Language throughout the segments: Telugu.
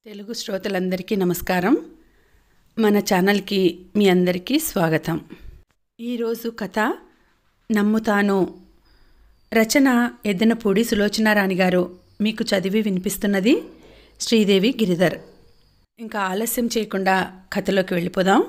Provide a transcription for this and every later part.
తెలుగు శ్రోతలందరికీ నమస్కారం మన ఛానల్కి మీ అందరికీ స్వాగతం ఈరోజు కథ నమ్ముతాను రచన ఎద్దనపూడి సులోచనారాణి గారు మీకు చదివి వినిపిస్తున్నది శ్రీదేవి గిరిధర్ ఇంకా ఆలస్యం చేయకుండా కథలోకి వెళ్ళిపోదాం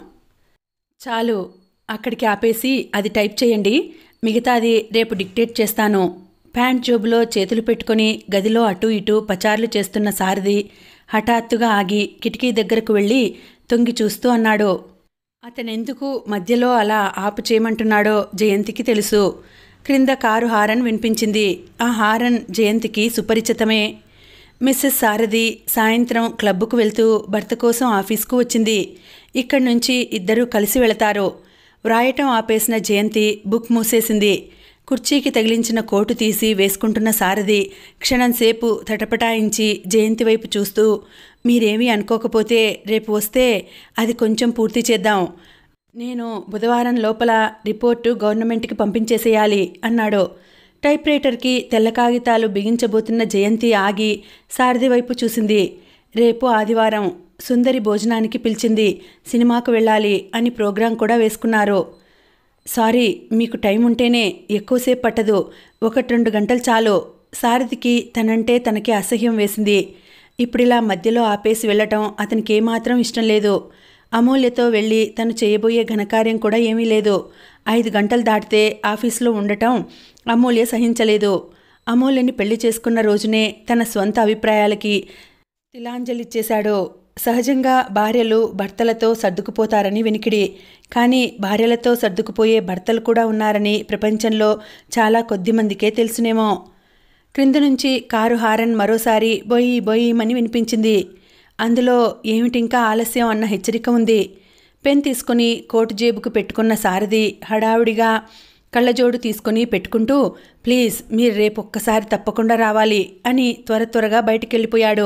చాలు అక్కడికి ఆపేసి అది టైప్ చేయండి మిగతాది రేపు డిక్టేట్ చేస్తాను ప్యాంట్ జోబులో చేతులు పెట్టుకొని గదిలో అటు ఇటు పచార్లు చేస్తున్న సారథి హఠాత్తుగా ఆగి కిటికీ దగ్గరకు వెళ్ళి తొంగి చూస్తూ అన్నాడు అతనెందుకు మధ్యలో అలా ఆపు చేయమంటున్నాడో జయంతికి తెలుసు క్రింద కారు హారన్ వినిపించింది ఆ హారన్ జయంతికి సుపరిచితమే మిస్సెస్ సారథి సాయంత్రం క్లబ్కు వెళ్తూ భర్త కోసం ఆఫీస్కు వచ్చింది ఇక్కడి నుంచి ఇద్దరూ కలిసి వెళతారు వ్రాయటం ఆపేసిన జయంతి బుక్ మూసేసింది కుర్చీకి తగిలించిన కోటు తీసి వేసుకుంటున్న సారథి క్షణంసేపు తటపటాయించి జయంతి వైపు చూస్తూ మీరేమీ అనుకోకపోతే రేపు వస్తే అది కొంచెం పూర్తి చేద్దాం నేను బుధవారం లోపల రిపోర్టు గవర్నమెంట్కి పంపించేసేయాలి అన్నాడు టైప్రైటర్కి తెల్ల కాగితాలు బిగించబోతున్న జయంతి ఆగి సారథి వైపు చూసింది రేపు ఆదివారం సుందరి భోజనానికి పిలిచింది సినిమాకు వెళ్ళాలి అని ప్రోగ్రాం కూడా వేసుకున్నారు సారీ మీకు టైం ఉంటేనే ఎక్కువసేపు పట్టదు ఒకటి రెండు గంటలు చాలు సారథికి తనంటే తనకి అసహ్యం వేసింది ఇప్పుడిలా మధ్యలో ఆపేసి వెళ్ళటం అతనికి ఏమాత్రం ఇష్టం లేదు అమూల్యతో వెళ్ళి తను చేయబోయే ఘనకార్యం కూడా ఏమీ లేదు ఐదు గంటలు దాటితే ఆఫీసులో ఉండటం అమూల్య సహించలేదు అమూల్యని పెళ్లి చేసుకున్న రోజునే తన స్వంత అభిప్రాయాలకి తిలాంజలిచ్చేశాడు సహజంగా భార్యలు భర్తలతో సర్దుకుపోతారని వినికిడి కానీ భార్యలతో సర్దుకుపోయే భర్తలు కూడా ఉన్నారని ప్రపంచంలో చాలా కొద్ది మందికే తెలుసునేమో క్రింద నుంచి కారు హారన్ మరోసారి బొయ్యి బొయ్యమని వినిపించింది అందులో ఏమిటింకా ఆలస్యం అన్న హెచ్చరిక ఉంది పెన్ తీసుకుని కోటు జేబుకు పెట్టుకున్న సారథి హడావుడిగా కళ్ళజోడు తీసుకుని పెట్టుకుంటూ ప్లీజ్ మీరు రేపు ఒక్కసారి తప్పకుండా రావాలి అని త్వర త్వరగా బయటికెళ్ళిపోయాడు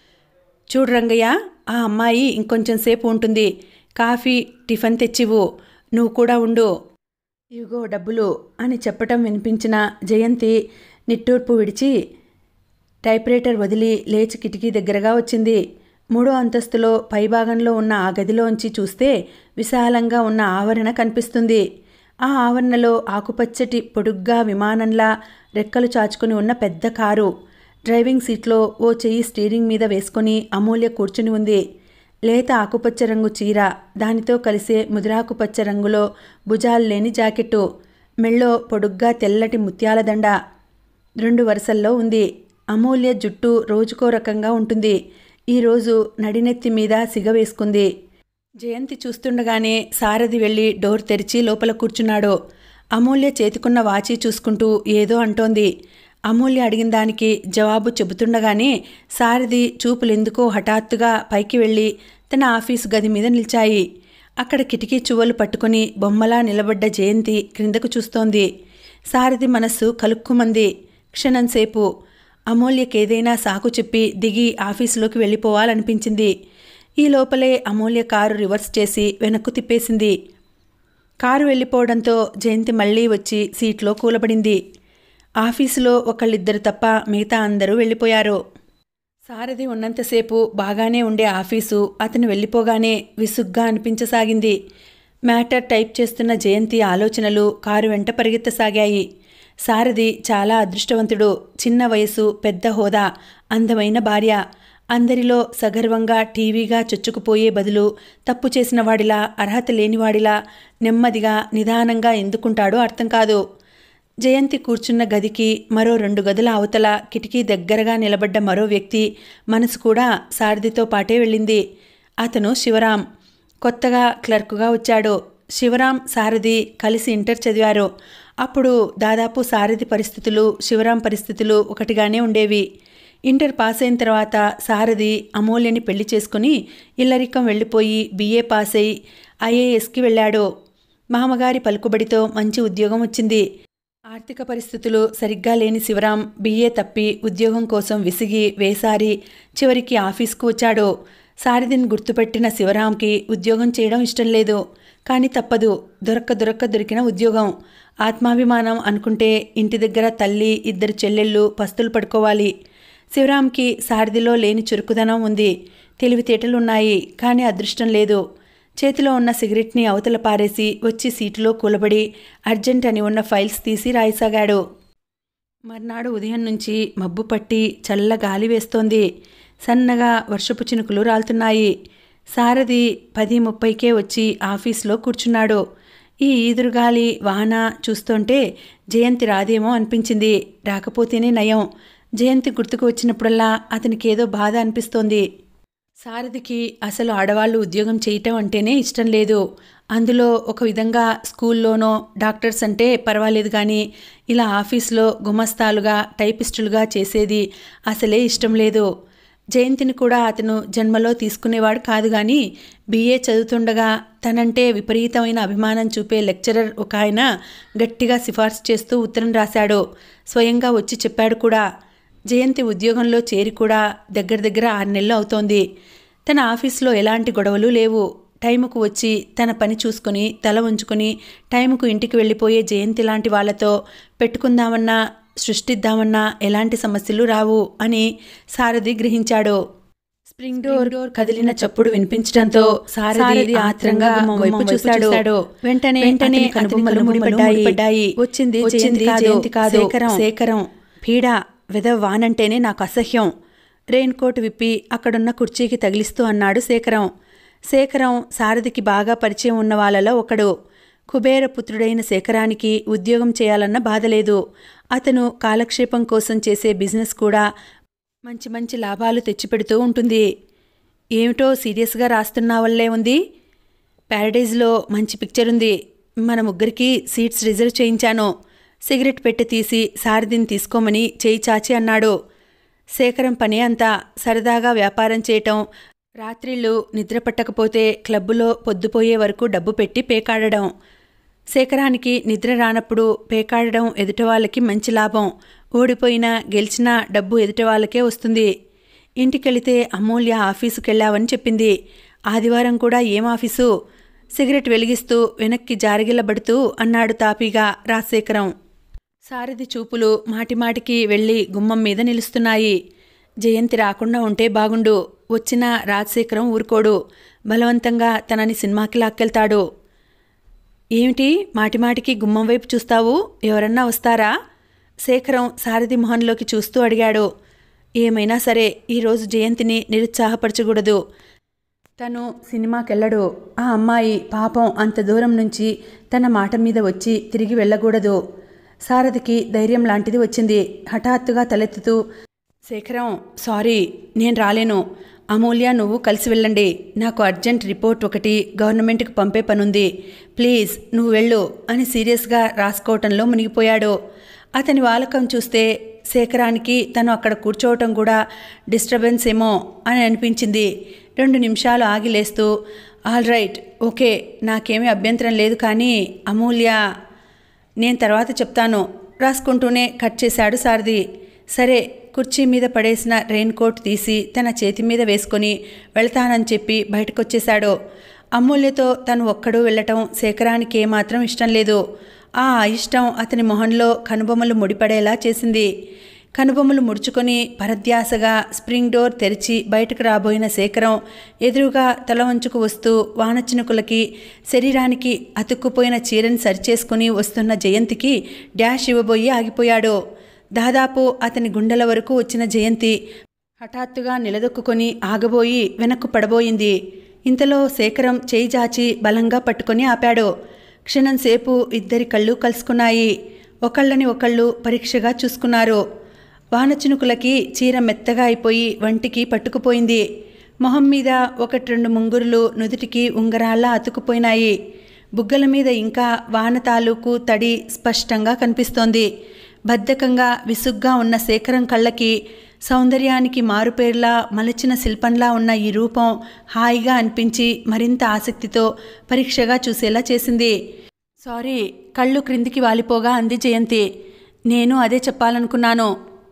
చూడు రంగయ్య ఆ అమ్మాయి ఇంకొంచెం సేపు ఉంటుంది కాఫీ టిఫిన్ తెచ్చివు నువ్వు కూడా ఉండు ఇవిగో డబ్బులు అని చెప్పటం వినిపించిన జయంతి నిట్టూర్పు విడిచి టైప్రైటర్ వదిలి లేచి కిటికీ దగ్గరగా వచ్చింది మూడో అంతస్తులో పైభాగంలో ఉన్న ఆ గదిలోంచి చూస్తే విశాలంగా ఉన్న ఆవరణ కనిపిస్తుంది ఆ ఆవరణలో ఆకుపచ్చటి పొడుగ్గా విమానంలా రెక్కలు చాచుకుని ఉన్న పెద్ద కారు డ్రైవింగ్ సీట్లో ఓ చెయ్యి స్టీరింగ్ మీద వేసుకొని అమూల్య కూర్చుని ఉంది లేత ఆకుపచ్చ రంగు చీర దానితో కలిసే ముదిరాకుపచ్చ రంగులో భుజాలు లేని జాకెట్టు మెళ్ళో పొడుగ్గా తెల్లటి ముత్యాల దండ రెండు వరుసల్లో ఉంది అమూల్య జుట్టు రోజుకో రకంగా ఉంటుంది ఈరోజు నడినెత్తి మీద సిగ వేసుకుంది జయంతి చూస్తుండగానే సారథి వెళ్ళి డోర్ తెరిచి లోపల కూర్చున్నాడు అమూల్య చేతికున్న వాచి చూసుకుంటూ ఏదో అంటోంది అమూల్య అడిగిన దానికి జవాబు చెబుతుండగానే సారథి చూపులెందుకో హఠాత్తుగా పైకి వెళ్ళి తన ఆఫీసు గది మీద నిలిచాయి అక్కడ కిటికీ చువ్వలు పట్టుకుని బొమ్మలా నిలబడ్డ జయంతి క్రిందకు చూస్తోంది సారథి మనస్సు కలుక్కుమంది క్షణంసేపు అమూల్యకేదైనా సాకు చెప్పి దిగి ఆఫీసులోకి వెళ్ళిపోవాలనిపించింది ఈ లోపలే అమూల్య కారు రివర్స్ చేసి వెనక్కు తిప్పేసింది కారు వెళ్ళిపోవడంతో జయంతి మళ్ళీ వచ్చి సీట్లో కూలబడింది ఆఫీసులో ఒకళ్ళిద్దరు తప్ప మిగతా అందరూ వెళ్ళిపోయారు సారథి ఉన్నంతసేపు బాగానే ఉండే ఆఫీసు అతను వెళ్ళిపోగానే విసుగ్గా అనిపించసాగింది మ్యాటర్ టైప్ చేస్తున్న జయంతి ఆలోచనలు కారు వెంట పరిగెత్తసాగాయి సారథి చాలా అదృష్టవంతుడు చిన్న వయసు పెద్ద హోదా అందమైన భార్య అందరిలో సగర్వంగా టీవీగా చొచ్చుకుపోయే బదులు తప్పు చేసిన వాడిలా అర్హత లేనివాడిలా నెమ్మదిగా నిదానంగా ఎందుకుంటాడో అర్థం కాదు జయంతి కూర్చున్న గదికి మరో రెండు గదుల అవతల కిటికీ దగ్గరగా నిలబడ్డ మరో వ్యక్తి మనసు కూడా సారథితో పాటే వెళ్ళింది అతను శివరాం కొత్తగా క్లర్కుగా వచ్చాడు శివరాం సారథి కలిసి ఇంటర్ చదివారు అప్పుడు దాదాపు సారథి పరిస్థితులు శివరాం పరిస్థితులు ఒకటిగానే ఉండేవి ఇంటర్ పాస్ అయిన తర్వాత సారథి అమూల్యని పెళ్లి చేసుకుని ఇల్లరికం వెళ్ళిపోయి బీఏ పాస్ అయి ఐఏఎస్కి వెళ్ళాడు మామగారి పలుకుబడితో మంచి ఉద్యోగం వచ్చింది ఆర్థిక పరిస్థితులు సరిగ్గా లేని శివరాం బీఏ తప్పి ఉద్యోగం కోసం విసిగి వేసారి చివరికి ఆఫీస్కు వచ్చాడు సారథిని గుర్తుపెట్టిన శివరాంకి ఉద్యోగం చేయడం ఇష్టం లేదు కానీ తప్పదు దొరక్క దొరక్క దొరికిన ఉద్యోగం ఆత్మాభిమానం అనుకుంటే ఇంటి దగ్గర తల్లి ఇద్దరు చెల్లెళ్ళు పస్తులు పడుకోవాలి శివరాంకి సారథిలో లేని చురుకుదనం ఉంది తెలివితేటలున్నాయి కానీ అదృష్టం లేదు చేతిలో ఉన్న సిగరెట్ని అవతల పారేసి వచ్చి సీటులో కూలబడి అర్జెంట్ అని ఉన్న ఫైల్స్ తీసి రాయసాగాడు మర్నాడు ఉదయం నుంచి మబ్బు పట్టి చల్ల గాలి వేస్తోంది సన్నగా వర్షపు చినుకులు రాలుతున్నాయి సారథి పది ముప్పైకే వచ్చి ఆఫీస్లో కూర్చున్నాడు ఈ ఈదురుగాలి వాన చూస్తుంటే జయంతి రాదేమో అనిపించింది రాకపోతేనే నయం జయంతి గుర్తుకు వచ్చినప్పుడల్లా అతనికి ఏదో బాధ అనిపిస్తోంది సారథికి అసలు ఆడవాళ్ళు ఉద్యోగం చేయటం అంటేనే ఇష్టం లేదు అందులో ఒక విధంగా స్కూల్లోనో డాక్టర్స్ అంటే పర్వాలేదు కానీ ఇలా ఆఫీస్లో గుమస్తాలుగా టైపిస్టులుగా చేసేది అసలే ఇష్టం లేదు జయంతిని కూడా అతను జన్మలో తీసుకునేవాడు కాదు కానీ బీఏ చదువుతుండగా తనంటే విపరీతమైన అభిమానం చూపే లెక్చరర్ ఒక ఆయన గట్టిగా సిఫార్సు చేస్తూ ఉత్తరం రాశాడు స్వయంగా వచ్చి చెప్పాడు కూడా జయంతి ఉద్యోగంలో చేరి కూడా దగ్గర దగ్గర ఆరు నెలలు అవుతోంది తన ఆఫీస్లో ఎలాంటి గొడవలు లేవు టైముకు వచ్చి తన పని చూసుకుని తల ఉంచుకుని టైముకు ఇంటికి వెళ్ళిపోయే జయంతి లాంటి వాళ్ళతో పెట్టుకుందామన్నా సృష్టిద్దామన్నా ఎలాంటి సమస్యలు రావు అని సారథి గ్రహించాడు స్ప్రింగ్ డోర్ కదిలిన చప్పుడు వినిపించడంతో సారథి ఆత్రంగా గుమ్మం వైపు చూశాడు వెంటనే వెంటనే కనుబొమ్మలు ముడిపడ్డాయి వచ్చింది జయంతి జయంతి కాదు శేఖరం శేఖరం పీడ వెదవ వానంటేనే నాకు అసహ్యం రెయిన్ కోట్ విప్పి అక్కడున్న కుర్చీకి తగిలిస్తూ అన్నాడు శేఖరం శేఖరం సారథికి బాగా పరిచయం ఉన్న వాళ్ళలో ఒకడు కుబేర పుత్రుడైన శేఖరానికి ఉద్యోగం చేయాలన్న బాధ లేదు అతను కాలక్షేపం కోసం చేసే బిజినెస్ కూడా మంచి మంచి లాభాలు తెచ్చిపెడుతూ ఉంటుంది ఏమిటో సీరియస్గా రాస్తున్నా ఉంది ప్యారడైజ్లో మంచి పిక్చర్ ఉంది మన ముగ్గురికి సీట్స్ రిజర్వ్ చేయించాను సిగరెట్ పెట్టి తీసి సారథిని తీసుకోమని చేయి చాచి అన్నాడు శేఖరం పని అంతా సరదాగా వ్యాపారం చేయటం రాత్రిళ్ళు నిద్ర పట్టకపోతే క్లబ్బులో పొద్దుపోయే వరకు డబ్బు పెట్టి పేకాడడం శేఖరానికి నిద్ర రానప్పుడు పేకాడడం ఎదుటివాళ్ళకి మంచి లాభం ఓడిపోయినా గెలిచినా డబ్బు ఎదుటివాళ్ళకే వస్తుంది ఇంటికెళితే అమూల్య ఆఫీసుకెళ్ళావని చెప్పింది ఆదివారం కూడా ఏం ఆఫీసు సిగరెట్ వెలిగిస్తూ వెనక్కి జారగిల్లబడుతూ అన్నాడు తాపీగా రాజశేఖరం సారథి చూపులు మాటిమాటికి వెళ్ళి గుమ్మం మీద నిలుస్తున్నాయి జయంతి రాకుండా ఉంటే బాగుండు వచ్చిన రాజశేఖరం ఊరుకోడు బలవంతంగా తనని సినిమాకి లాక్కెళ్తాడు ఏమిటి మాటిమాటికి గుమ్మం వైపు చూస్తావు ఎవరన్నా వస్తారా శేఖరం సారథి మొహంలోకి చూస్తూ అడిగాడు ఏమైనా సరే ఈరోజు జయంతిని నిరుత్సాహపరచకూడదు తను సినిమాకెళ్ళడు ఆ అమ్మాయి పాపం అంత దూరం నుంచి తన మాట మీద వచ్చి తిరిగి వెళ్ళకూడదు సారథికి ధైర్యం లాంటిది వచ్చింది హఠాత్తుగా తలెత్తుతూ శేఖరం సారీ నేను రాలేను అమూల్య నువ్వు కలిసి వెళ్ళండి నాకు అర్జెంట్ రిపోర్ట్ ఒకటి గవర్నమెంట్కి పంపే పనుంది ప్లీజ్ నువ్వు వెళ్ళు అని సీరియస్గా రాసుకోవటంలో మునిగిపోయాడు అతని వాలకం చూస్తే శేఖరానికి తను అక్కడ కూర్చోవటం కూడా డిస్టర్బెన్స్ ఏమో అని అనిపించింది రెండు నిమిషాలు ఆగి లేస్తూ ఆల్ రైట్ ఓకే నాకేమీ అభ్యంతరం లేదు కానీ అమూల్య నేను తర్వాత చెప్తాను రాసుకుంటూనే కట్ చేశాడు సారథి సరే కుర్చీ మీద పడేసిన రెయిన్ కోట్ తీసి తన చేతి మీద వేసుకొని వెళ్తానని చెప్పి బయటకొచ్చేశాడు అమూల్యతో తను ఒక్కడూ వెళ్ళటం శేఖరానికి ఏమాత్రం ఇష్టం లేదు ఆ ఇష్టం అతని మొహంలో కనుబొమ్మలు ముడిపడేలా చేసింది కనుబొమ్మలు ముడుచుకొని పరధ్యాసగా స్ప్రింగ్ డోర్ తెరిచి బయటకు రాబోయిన శేఖరం ఎదురుగా తల వంచుకు వస్తూ వానచినుకులకి శరీరానికి అతుక్కుపోయిన చీరని సరిచేసుకుని వస్తున్న జయంతికి డ్యాష్ ఇవ్వబోయి ఆగిపోయాడు దాదాపు అతని గుండెల వరకు వచ్చిన జయంతి హఠాత్తుగా నిలదొక్కుని ఆగబోయి వెనక్కు పడబోయింది ఇంతలో శేఖరం చేయి జాచి బలంగా పట్టుకొని ఆపాడు క్షణంసేపు ఇద్దరి కళ్ళు కలుసుకున్నాయి ఒకళ్ళని ఒకళ్ళు పరీక్షగా చూసుకున్నారు వానచినుకులకి చీర మెత్తగా అయిపోయి వంటికి పట్టుకుపోయింది మొహం మీద ఒకటి రెండు ముంగురులు నుదుటికి ఉంగరాల్లా అతుకుపోయినాయి బుగ్గల మీద ఇంకా వాన తాలూకు తడి స్పష్టంగా కనిపిస్తోంది బద్ధకంగా విసుగ్గా ఉన్న శేఖరం కళ్ళకి సౌందర్యానికి మారుపేర్లా మలచిన శిల్పంలా ఉన్న ఈ రూపం హాయిగా అనిపించి మరింత ఆసక్తితో పరీక్షగా చూసేలా చేసింది సారీ కళ్ళు క్రిందికి వాలిపోగా అంది జయంతి నేను అదే చెప్పాలనుకున్నాను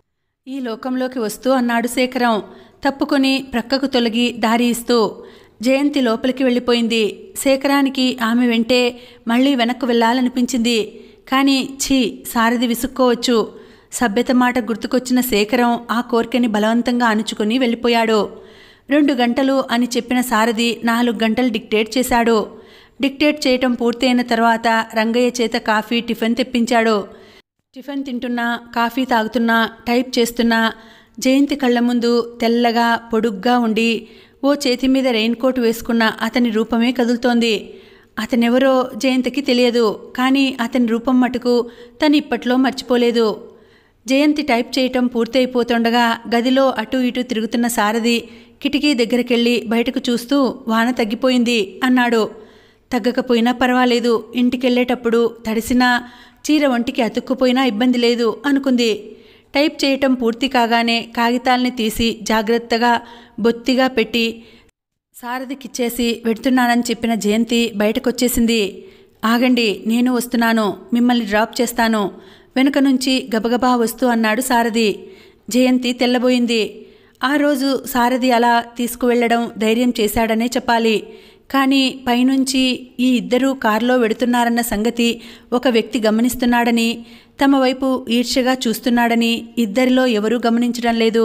ఈ లోకంలోకి వస్తూ అన్నాడు శేఖరం తప్పుకొని ప్రక్కకు తొలగి దారి ఇస్తూ జయంతి లోపలికి వెళ్ళిపోయింది శేఖరానికి ఆమె వెంటే మళ్ళీ వెనక్కు వెళ్ళాలనిపించింది కానీ ఛీ సారథి విసుక్కోవచ్చు సభ్యత మాట గుర్తుకొచ్చిన శేఖరం ఆ కోరికని బలవంతంగా అణుచుకుని వెళ్ళిపోయాడు రెండు గంటలు అని చెప్పిన సారథి నాలుగు గంటలు డిక్టేట్ చేశాడు డిక్టేట్ చేయటం పూర్తయిన తర్వాత రంగయ్య చేత కాఫీ టిఫిన్ తెప్పించాడు టిఫిన్ తింటున్నా కాఫీ తాగుతున్నా టైప్ చేస్తున్నా జయంతి కళ్ళ ముందు తెల్లగా పొడుగ్గా ఉండి ఓ చేతి మీద రెయిన్ కోట్ వేసుకున్న అతని రూపమే కదులుతోంది అతనెవరో జయంతికి తెలియదు కానీ అతని రూపం మటుకు తను ఇప్పట్లో మర్చిపోలేదు జయంతి టైప్ చేయటం పూర్తయిపోతుండగా గదిలో అటు ఇటు తిరుగుతున్న సారథి కిటికీ దగ్గరికెళ్ళి బయటకు చూస్తూ వాన తగ్గిపోయింది అన్నాడు తగ్గకపోయినా పర్వాలేదు ఇంటికెళ్ళేటప్పుడు తడిసినా చీర ఒంటికి అతుక్కుపోయినా ఇబ్బంది లేదు అనుకుంది టైప్ చేయటం పూర్తి కాగానే కాగితాల్ని తీసి జాగ్రత్తగా బొత్తిగా పెట్టి సారథికిచ్చేసి వెడుతున్నానని చెప్పిన జయంతి బయటకొచ్చేసింది ఆగండి నేను వస్తున్నాను మిమ్మల్ని డ్రాప్ చేస్తాను వెనుక నుంచి గబగబా వస్తూ అన్నాడు సారథి జయంతి తెల్లబోయింది ఆ రోజు సారథి అలా తీసుకువెళ్లడం ధైర్యం చేశాడనే చెప్పాలి కానీ పైనుంచి ఈ ఇద్దరూ కారులో వెడుతున్నారన్న సంగతి ఒక వ్యక్తి గమనిస్తున్నాడని తమ వైపు ఈర్ష్యగా చూస్తున్నాడని ఇద్దరిలో ఎవరూ గమనించడం లేదు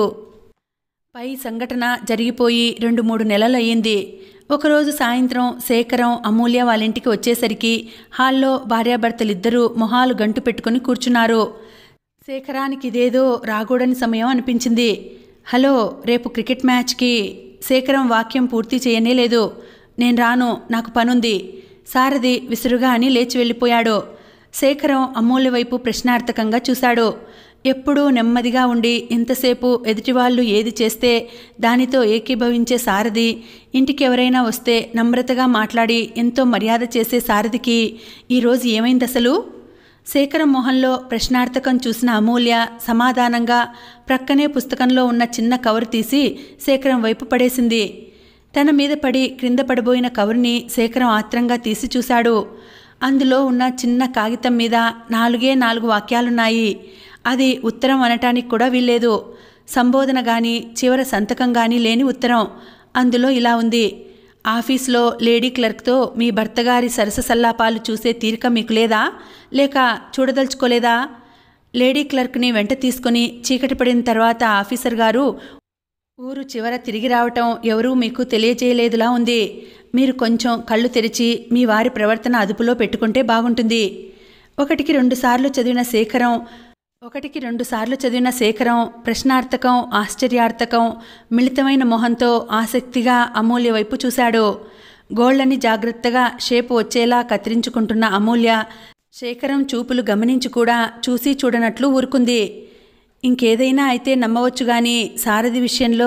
పై సంఘటన జరిగిపోయి రెండు మూడు నెలలు అయ్యింది ఒకరోజు సాయంత్రం శేఖరం అమూల్య వాళ్ళ ఇంటికి వచ్చేసరికి హాల్లో భార్యాభర్తలిద్దరూ మొహాలు గంటు పెట్టుకుని కూర్చున్నారు శేఖరానికి ఇదేదో రాకూడని సమయం అనిపించింది హలో రేపు క్రికెట్ మ్యాచ్కి శేఖరం వాక్యం పూర్తి చేయనే లేదు నేను రాను నాకు పనుంది సారథి విసురుగా అని లేచి వెళ్ళిపోయాడు శేఖరం అమూల్య వైపు ప్రశ్నార్థకంగా చూశాడు ఎప్పుడూ నెమ్మదిగా ఉండి ఇంతసేపు ఎదుటివాళ్ళు ఏది చేస్తే దానితో ఏకీభవించే సారథి ఇంటికి ఎవరైనా వస్తే నమ్రతగా మాట్లాడి ఎంతో మర్యాద చేసే సారథికి ఈరోజు ఏమైంది అసలు శేఖరం మొహంలో ప్రశ్నార్థకం చూసిన అమూల్య సమాధానంగా ప్రక్కనే పుస్తకంలో ఉన్న చిన్న కవర్ తీసి శేఖరం వైపు పడేసింది తన మీద పడి క్రింద పడిపోయిన కవర్ని శేఖరం ఆత్రంగా తీసి చూశాడు అందులో ఉన్న చిన్న కాగితం మీద నాలుగే నాలుగు వాక్యాలున్నాయి అది ఉత్తరం అనటానికి కూడా వీల్లేదు సంబోధన గాని చివర సంతకం గాని లేని ఉత్తరం అందులో ఇలా ఉంది ఆఫీస్లో లేడీ క్లర్క్తో మీ భర్తగారి సరస సల్లాపాలు చూసే తీరిక మీకు లేదా లేక చూడదలుచుకోలేదా లేడీ క్లర్క్ని వెంట తీసుకుని చీకటి పడిన తర్వాత ఆఫీసర్ గారు ఊరు చివర తిరిగి రావటం ఎవరూ మీకు తెలియజేయలేదులా ఉంది మీరు కొంచెం కళ్ళు తెరిచి మీ వారి ప్రవర్తన అదుపులో పెట్టుకుంటే బాగుంటుంది ఒకటికి రెండుసార్లు చదివిన శేఖరం ఒకటికి రెండుసార్లు చదివిన శేఖరం ప్రశ్నార్థకం ఆశ్చర్యార్థకం మిళితమైన మొహంతో ఆసక్తిగా అమూల్య వైపు చూశాడు గోళ్లని జాగ్రత్తగా షేపు వచ్చేలా కత్తిరించుకుంటున్న అమూల్య శేఖరం చూపులు గమనించి కూడా చూసి చూడనట్లు ఊరుకుంది ఇంకేదైనా అయితే నమ్మవచ్చు గాని సారథి విషయంలో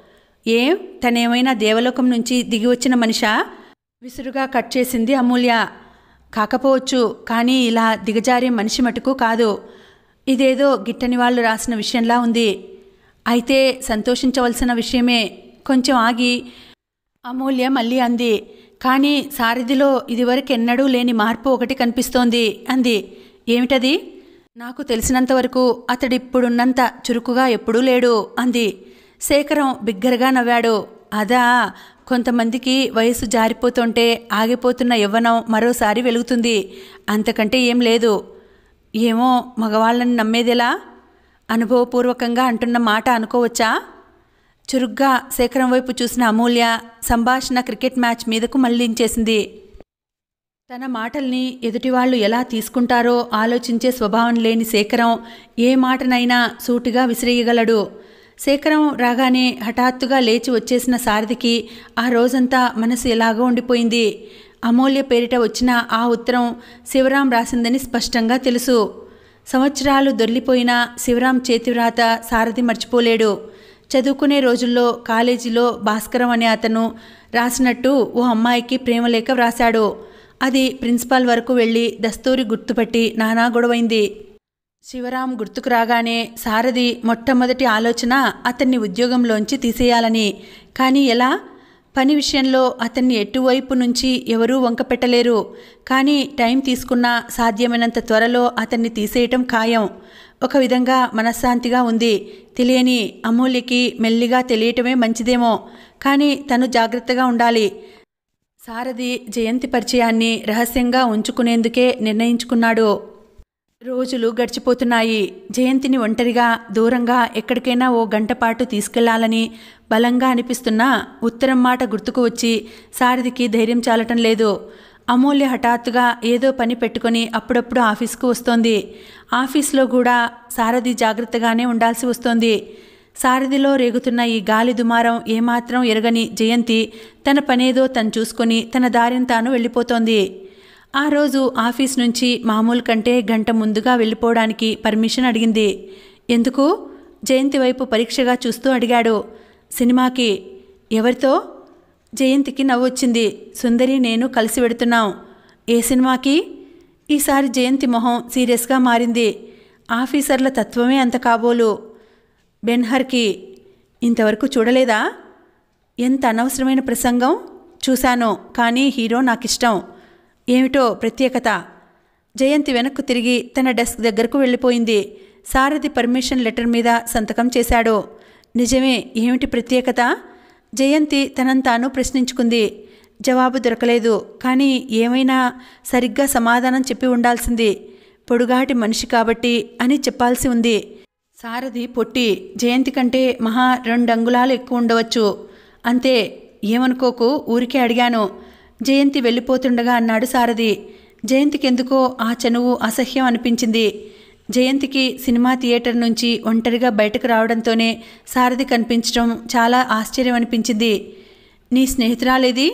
ఏం తనేమైనా దేవలోకం నుంచి దిగి వచ్చిన మనిషా విసురుగా కట్ చేసింది అమూల్య కాకపోవచ్చు కానీ ఇలా దిగజారే మనిషి మటుకు కాదు ఇదేదో గిట్టని వాళ్ళు రాసిన విషయంలా ఉంది అయితే సంతోషించవలసిన విషయమే కొంచెం ఆగి అమూల్య మళ్ళీ అంది కానీ సారథిలో ఇదివరకు ఎన్నడూ లేని మార్పు ఒకటి కనిపిస్తోంది అంది ఏమిటది నాకు తెలిసినంతవరకు అతడిప్పుడున్నంత చురుకుగా ఎప్పుడూ లేడు అంది శేఖరం బిగ్గరగా నవ్వాడు అదా కొంతమందికి వయసు జారిపోతుంటే ఆగిపోతున్న యవ్వనం మరోసారి వెలుగుతుంది అంతకంటే ఏం లేదు ఏమో మగవాళ్ళని నమ్మేదెలా అనుభవపూర్వకంగా అంటున్న మాట అనుకోవచ్చా చురుగ్గా శేఖరం వైపు చూసిన అమూల్య సంభాషణ క్రికెట్ మ్యాచ్ మీదకు మళ్లించేసింది తన మాటల్ని ఎదుటివాళ్లు ఎలా తీసుకుంటారో ఆలోచించే స్వభావం లేని శేఖరం ఏ మాటనైనా సూటిగా విసిరేయగలడు శేఖరం రాగానే హఠాత్తుగా లేచి వచ్చేసిన సారథికి ఆ రోజంతా మనసు ఎలాగో ఉండిపోయింది అమూల్య పేరిట వచ్చిన ఆ ఉత్తరం శివరాం రాసిందని స్పష్టంగా తెలుసు సంవత్సరాలు దొర్లిపోయిన శివరాం చేతివ్రాత సారథి మర్చిపోలేడు చదువుకునే రోజుల్లో కాలేజీలో భాస్కరం అనే అతను రాసినట్టు ఓ అమ్మాయికి ప్రేమలేఖ వ్రాశాడు అది ప్రిన్సిపాల్ వరకు వెళ్ళి దస్తూరి గుర్తుపట్టి నానా గొడవైంది శివరాం గుర్తుకు రాగానే సారథి మొట్టమొదటి ఆలోచన అతన్ని ఉద్యోగంలోంచి తీసేయాలని కానీ ఎలా పని విషయంలో అతన్ని ఎటువైపు నుంచి ఎవరూ వంకపెట్టలేరు కానీ టైం తీసుకున్నా సాధ్యమైనంత త్వరలో అతన్ని తీసేయటం ఖాయం ఒక విధంగా మనశ్శాంతిగా ఉంది తెలియని అమూల్యకి మెల్లిగా తెలియటమే మంచిదేమో కానీ తను జాగ్రత్తగా ఉండాలి సారథి జయంతి పరిచయాన్ని రహస్యంగా ఉంచుకునేందుకే నిర్ణయించుకున్నాడు రోజులు గడిచిపోతున్నాయి జయంతిని ఒంటరిగా దూరంగా ఎక్కడికైనా ఓ గంట పాటు తీసుకెళ్లాలని బలంగా అనిపిస్తున్నా ఉత్తరం మాట గుర్తుకు వచ్చి సారథికి ధైర్యం చాలటం లేదు అమూల్య హఠాత్తుగా ఏదో పని పెట్టుకొని అప్పుడప్పుడు ఆఫీస్కు వస్తోంది ఆఫీస్లో కూడా సారథి జాగ్రత్తగానే ఉండాల్సి వస్తోంది సారథిలో రేగుతున్న ఈ గాలి దుమారం ఏమాత్రం ఎరగని జయంతి తన పనేదో తను చూసుకొని తన దారిని తాను వెళ్ళిపోతోంది ఆ రోజు ఆఫీస్ నుంచి మామూలు కంటే గంట ముందుగా వెళ్ళిపోవడానికి పర్మిషన్ అడిగింది ఎందుకు జయంతి వైపు పరీక్షగా చూస్తూ అడిగాడు సినిమాకి ఎవరితో జయంతికి నవ్వొచ్చింది సుందరి నేను కలిసి వెడుతున్నాం ఏ సినిమాకి ఈసారి జయంతి మొహం సీరియస్గా మారింది ఆఫీసర్ల తత్వమే అంత కాబోలు బెన్హర్కి ఇంతవరకు చూడలేదా ఎంత అనవసరమైన ప్రసంగం చూశాను కానీ హీరో నాకిష్టం ఏమిటో ప్రత్యేకత జయంతి వెనక్కు తిరిగి తన డెస్క్ దగ్గరకు వెళ్ళిపోయింది సారథి పర్మిషన్ లెటర్ మీద సంతకం చేశాడు నిజమే ఏమిటి ప్రత్యేకత జయంతి తనంతాను ప్రశ్నించుకుంది జవాబు దొరకలేదు కానీ ఏమైనా సరిగ్గా సమాధానం చెప్పి ఉండాల్సింది పొడుగాటి మనిషి కాబట్టి అని చెప్పాల్సి ఉంది సారథి పొట్టి జయంతి కంటే మహా రెండు అంగుళాలు ఎక్కువ ఉండవచ్చు అంతే ఏమనుకోకు ఊరికే అడిగాను జయంతి వెళ్ళిపోతుండగా అన్నాడు సారథి జయంతికెందుకో ఆ చనువు అసహ్యం అనిపించింది జయంతికి సినిమా థియేటర్ నుంచి ఒంటరిగా బయటకు రావడంతోనే సారథి కనిపించడం చాలా ఆశ్చర్యం అనిపించింది నీ స్నేహితురాలేది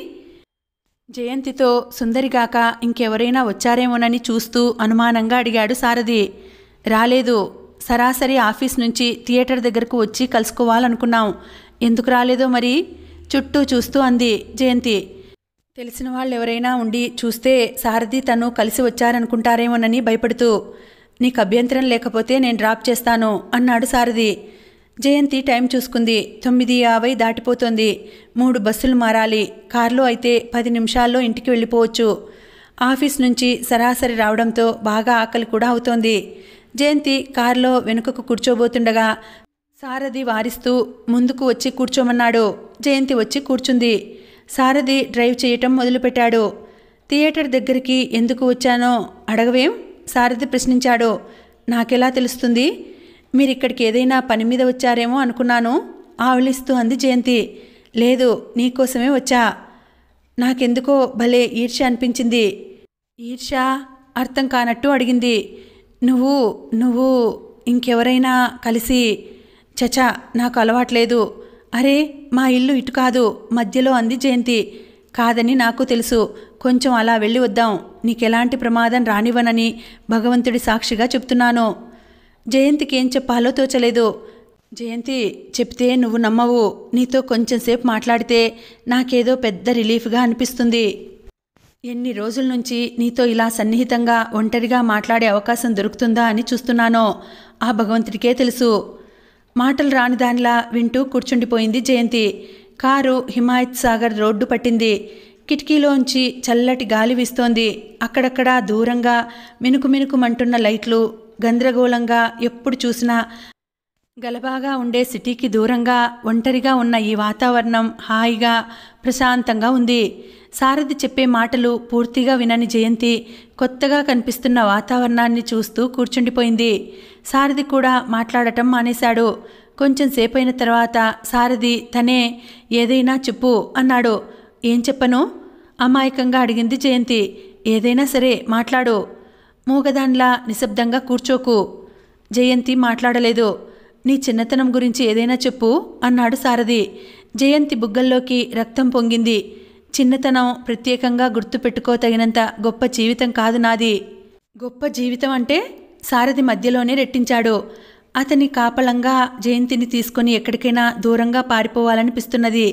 జయంతితో సుందరిగాక ఇంకెవరైనా వచ్చారేమోనని చూస్తూ అనుమానంగా అడిగాడు సారథి రాలేదు సరాసరి ఆఫీస్ నుంచి థియేటర్ దగ్గరకు వచ్చి కలుసుకోవాలనుకున్నాం ఎందుకు రాలేదో మరి చుట్టూ చూస్తూ అంది జయంతి తెలిసిన వాళ్ళు ఎవరైనా ఉండి చూస్తే సారథి తను కలిసి వచ్చారనుకుంటారేమోనని భయపడుతూ నీకు అభ్యంతరం లేకపోతే నేను డ్రాప్ చేస్తాను అన్నాడు సారథి జయంతి టైం చూసుకుంది తొమ్మిది యాభై దాటిపోతోంది మూడు బస్సులు మారాలి కారులో అయితే పది నిమిషాల్లో ఇంటికి వెళ్ళిపోవచ్చు ఆఫీస్ నుంచి సరాసరి రావడంతో బాగా ఆకలి కూడా అవుతోంది జయంతి కారులో వెనుకకు కూర్చోబోతుండగా సారథి వారిస్తూ ముందుకు వచ్చి కూర్చోమన్నాడు జయంతి వచ్చి కూర్చుంది సారథి డ్రైవ్ చేయటం మొదలుపెట్టాడు థియేటర్ దగ్గరికి ఎందుకు వచ్చానో అడగవేం సారథి ప్రశ్నించాడు నాకెలా తెలుస్తుంది మీరిక్కడికి ఏదైనా పని మీద వచ్చారేమో అనుకున్నాను ఆవలిస్తూ అంది జయంతి లేదు నీకోసమే వచ్చా నాకెందుకో భలే ఈర్ష అనిపించింది ఈర్ష అర్థం కానట్టు అడిగింది నువ్వు నువ్వు ఇంకెవరైనా కలిసి చచా నాకు అలవాట్లేదు అరే మా ఇల్లు ఇటు కాదు మధ్యలో అంది జయంతి కాదని నాకు తెలుసు కొంచెం అలా వెళ్ళి వద్దాం నీకెలాంటి ప్రమాదం రానివ్వనని భగవంతుడి సాక్షిగా చెప్తున్నాను జయంతికి ఏం చెప్పాలో తోచలేదు జయంతి చెప్తే నువ్వు నమ్మవు నీతో కొంచెంసేపు మాట్లాడితే నాకేదో పెద్ద రిలీఫ్గా అనిపిస్తుంది ఎన్ని రోజుల నుంచి నీతో ఇలా సన్నిహితంగా ఒంటరిగా మాట్లాడే అవకాశం దొరుకుతుందా అని చూస్తున్నానో ఆ భగవంతుడికే తెలుసు మాటలు రాని దానిలా వింటూ కూర్చుండిపోయింది జయంతి కారు హిమాయత్ సాగర్ రోడ్డు పట్టింది కిటికీలోంచి చల్లటి గాలి వీస్తోంది అక్కడక్కడ దూరంగా మినుకు మినుకుమంటున్న లైట్లు గందరగోళంగా ఎప్పుడు చూసినా గలబాగా ఉండే సిటీకి దూరంగా ఒంటరిగా ఉన్న ఈ వాతావరణం హాయిగా ప్రశాంతంగా ఉంది సారథి చెప్పే మాటలు పూర్తిగా వినని జయంతి కొత్తగా కనిపిస్తున్న వాతావరణాన్ని చూస్తూ కూర్చుండిపోయింది సారథి కూడా మాట్లాడటం మానేశాడు కొంచెం సేపైన తర్వాత సారథి తనే ఏదైనా చెప్పు అన్నాడు ఏం చెప్పను అమాయకంగా అడిగింది జయంతి ఏదైనా సరే మాట్లాడు మూగదాన్లా నిశ్శబ్దంగా కూర్చోకు జయంతి మాట్లాడలేదు నీ చిన్నతనం గురించి ఏదైనా చెప్పు అన్నాడు సారథి జయంతి బుగ్గల్లోకి రక్తం పొంగింది చిన్నతనం ప్రత్యేకంగా గుర్తుపెట్టుకోతగినంత గొప్ప జీవితం కాదు నాది గొప్ప జీవితం అంటే సారథి మధ్యలోనే రెట్టించాడు అతని కాపలంగా జయంతిని తీసుకొని ఎక్కడికైనా దూరంగా పారిపోవాలనిపిస్తున్నది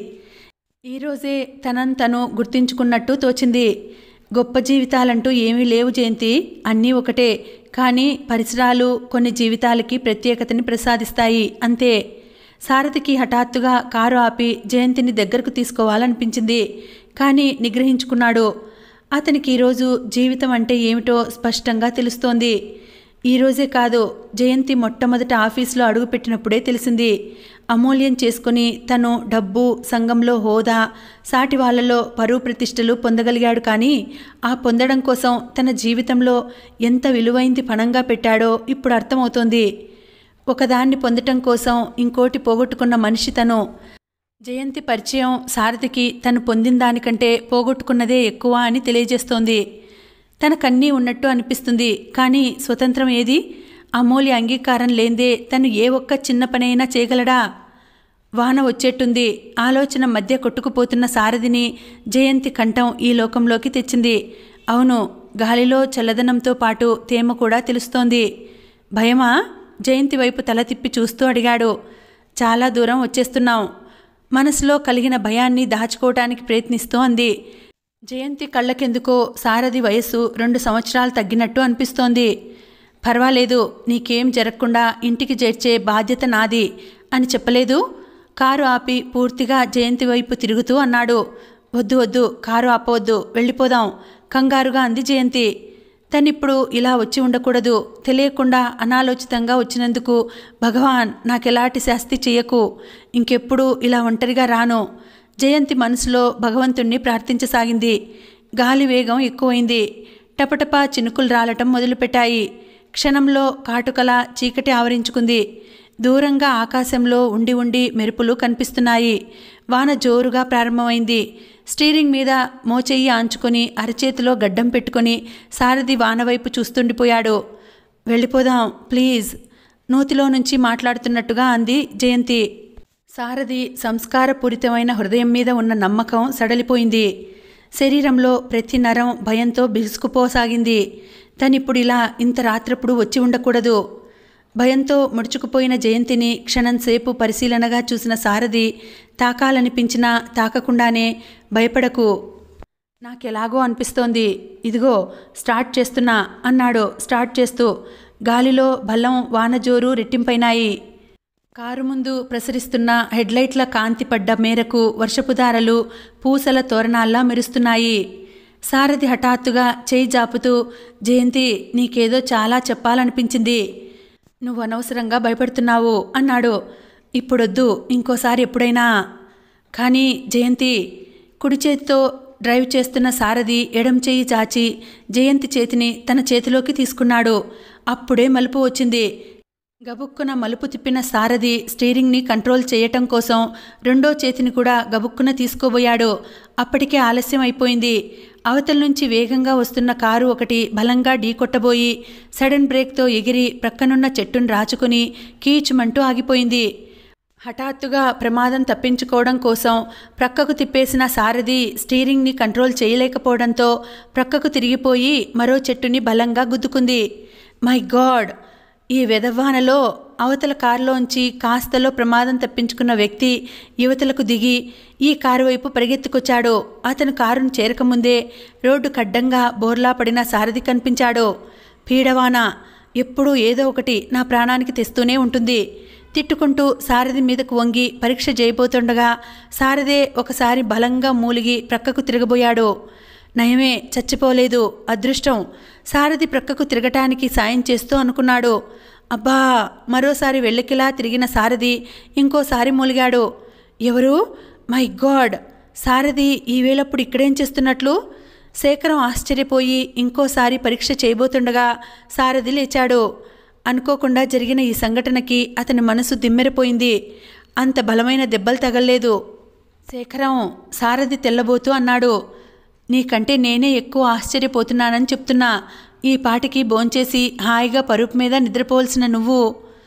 ఈరోజే తనను తను గుర్తించుకున్నట్టు తోచింది గొప్ప జీవితాలంటూ ఏమీ లేవు జయంతి అన్నీ ఒకటే కానీ పరిసరాలు కొన్ని జీవితాలకి ప్రత్యేకతని ప్రసాదిస్తాయి అంతే సారథికి హఠాత్తుగా కారు ఆపి జయంతిని దగ్గరకు తీసుకోవాలనిపించింది కానీ నిగ్రహించుకున్నాడు అతనికి ఈరోజు జీవితం అంటే ఏమిటో స్పష్టంగా తెలుస్తోంది ఈరోజే కాదు జయంతి మొట్టమొదట ఆఫీసులో అడుగుపెట్టినప్పుడే తెలిసింది అమూల్యం చేసుకుని తను డబ్బు సంఘంలో హోదా సాటి వాళ్ళలో పరువు ప్రతిష్టలు పొందగలిగాడు కానీ ఆ పొందడం కోసం తన జీవితంలో ఎంత విలువైంది పణంగా పెట్టాడో ఇప్పుడు అర్థమవుతోంది ఒకదాన్ని పొందటం కోసం ఇంకోటి పోగొట్టుకున్న మనిషి తను జయంతి పరిచయం సారథికి తను పొందిన దానికంటే పోగొట్టుకున్నదే ఎక్కువ అని తెలియజేస్తోంది తనకన్నీ ఉన్నట్టు అనిపిస్తుంది కానీ స్వతంత్రం ఏది అమూల్య అంగీకారం లేందే తను ఏ ఒక్క చిన్న పనైనా చేయగలడా వాన వచ్చేట్టుంది ఆలోచన మధ్య కొట్టుకుపోతున్న సారథిని జయంతి కంఠం ఈ లోకంలోకి తెచ్చింది అవును గాలిలో చల్లదనంతో పాటు తేమ కూడా తెలుస్తోంది భయమా జయంతి వైపు తల తిప్పి చూస్తూ అడిగాడు చాలా దూరం వచ్చేస్తున్నాం మనసులో కలిగిన భయాన్ని దాచుకోవటానికి ప్రయత్నిస్తూ అంది జయంతి కళ్ళకెందుకో సారథి వయస్సు రెండు సంవత్సరాలు తగ్గినట్టు అనిపిస్తోంది పర్వాలేదు నీకేం జరగకుండా ఇంటికి చేర్చే బాధ్యత నాది అని చెప్పలేదు కారు ఆపి పూర్తిగా జయంతి వైపు తిరుగుతూ అన్నాడు వద్దు వద్దు కారు ఆపవద్దు వెళ్ళిపోదాం కంగారుగా అంది జయంతి తనిప్పుడు ఇలా వచ్చి ఉండకూడదు తెలియకుండా అనాలోచితంగా వచ్చినందుకు భగవాన్ నాకెలాంటి శాస్తి చెయ్యకు ఇంకెప్పుడు ఇలా ఒంటరిగా రాను జయంతి మనసులో భగవంతుణ్ణి ప్రార్థించసాగింది గాలి వేగం ఎక్కువైంది టపటపా చినుకులు రాలటం మొదలుపెట్టాయి క్షణంలో కాటుకల చీకటి ఆవరించుకుంది దూరంగా ఆకాశంలో ఉండి ఉండి మెరుపులు కనిపిస్తున్నాయి వాన జోరుగా ప్రారంభమైంది స్టీరింగ్ మీద మోచెయ్యి ఆంచుకొని అరచేతిలో గడ్డం పెట్టుకొని సారథి వానవైపు చూస్తుండిపోయాడు వెళ్ళిపోదాం ప్లీజ్ నూతిలో నుంచి మాట్లాడుతున్నట్టుగా అంది జయంతి సారథి సంస్కారపూరితమైన హృదయం మీద ఉన్న నమ్మకం సడలిపోయింది శరీరంలో ప్రతి నరం భయంతో బిగుసుకుపోసాగింది తనిప్పుడు ఇలా ఇంత రాత్రప్పుడు వచ్చి ఉండకూడదు భయంతో ముడుచుకుపోయిన జయంతిని క్షణంసేపు పరిశీలనగా చూసిన సారథి తాకాలనిపించినా తాకకుండానే భయపడకు నాకెలాగో అనిపిస్తోంది ఇదిగో స్టార్ట్ చేస్తున్నా అన్నాడు స్టార్ట్ చేస్తూ గాలిలో బల్లం వానజోరు రెట్టింపైనాయి కారు ముందు ప్రసరిస్తున్న హెడ్లైట్ల కాంతి పడ్డ మేరకు వర్షపుదారలు పూసల తోరణాల్లా మెరుస్తున్నాయి సారథి హఠాత్తుగా చేయి జాపుతూ జయంతి నీకేదో చాలా చెప్పాలనిపించింది నువ్వు అనవసరంగా భయపడుతున్నావు అన్నాడు ఇప్పుడొద్దు ఇంకోసారి ఎప్పుడైనా కానీ జయంతి కుడి చేతితో డ్రైవ్ చేస్తున్న సారథి ఎడం చేయి చాచి జయంతి చేతిని తన చేతిలోకి తీసుకున్నాడు అప్పుడే మలుపు వచ్చింది గబుక్కున మలుపు తిప్పిన సారథి స్టీరింగ్ని కంట్రోల్ చేయటం కోసం రెండో చేతిని కూడా గబుక్కున తీసుకోబోయాడు అప్పటికే ఆలస్యం అయిపోయింది అవతల నుంచి వేగంగా వస్తున్న కారు ఒకటి బలంగా ఢీకొట్టబోయి సడన్ బ్రేక్తో ఎగిరి ప్రక్కనున్న చెట్టును రాచుకుని కీచుమంటూ ఆగిపోయింది హఠాత్తుగా ప్రమాదం తప్పించుకోవడం కోసం ప్రక్కకు తిప్పేసిన సారథి స్టీరింగ్ని కంట్రోల్ చేయలేకపోవడంతో ప్రక్కకు తిరిగిపోయి మరో చెట్టుని బలంగా గుద్దుకుంది మై గాడ్ ఈ వెధవానలో అవతల కారులోంచి కాస్తలో ప్రమాదం తప్పించుకున్న వ్యక్తి యువతలకు దిగి ఈ కారు వైపు పరిగెత్తుకొచ్చాడు అతను కారును చేరకముందే రోడ్డు కడ్డంగా బోర్లా పడిన సారథి కనిపించాడు పీడవాన ఎప్పుడూ ఏదో ఒకటి నా ప్రాణానికి తెస్తూనే ఉంటుంది తిట్టుకుంటూ సారథి మీదకు వంగి పరీక్ష చేయబోతుండగా సారథే ఒకసారి బలంగా మూలిగి ప్రక్కకు తిరగబోయాడు నయమే చచ్చిపోలేదు అదృష్టం సారథి ప్రక్కకు తిరగటానికి సాయం చేస్తూ అనుకున్నాడు అబ్బా మరోసారి వెళ్ళకిలా తిరిగిన సారథి ఇంకోసారి మూలిగాడు ఎవరు మై గాడ్ సారథి ఈ వేళప్పుడు ఇక్కడేం చేస్తున్నట్లు శేఖరం ఆశ్చర్యపోయి ఇంకోసారి పరీక్ష చేయబోతుండగా సారథి లేచాడు అనుకోకుండా జరిగిన ఈ సంఘటనకి అతని మనసు దిమ్మెరపోయింది అంత బలమైన దెబ్బలు తగల్లేదు శేఖరం సారథి తెల్లబోతూ అన్నాడు నీకంటే నేనే ఎక్కువ ఆశ్చర్యపోతున్నానని చెప్తున్నా ఈ పాటికి భోంచేసి హాయిగా పరుపు మీద నిద్రపోవలసిన నువ్వు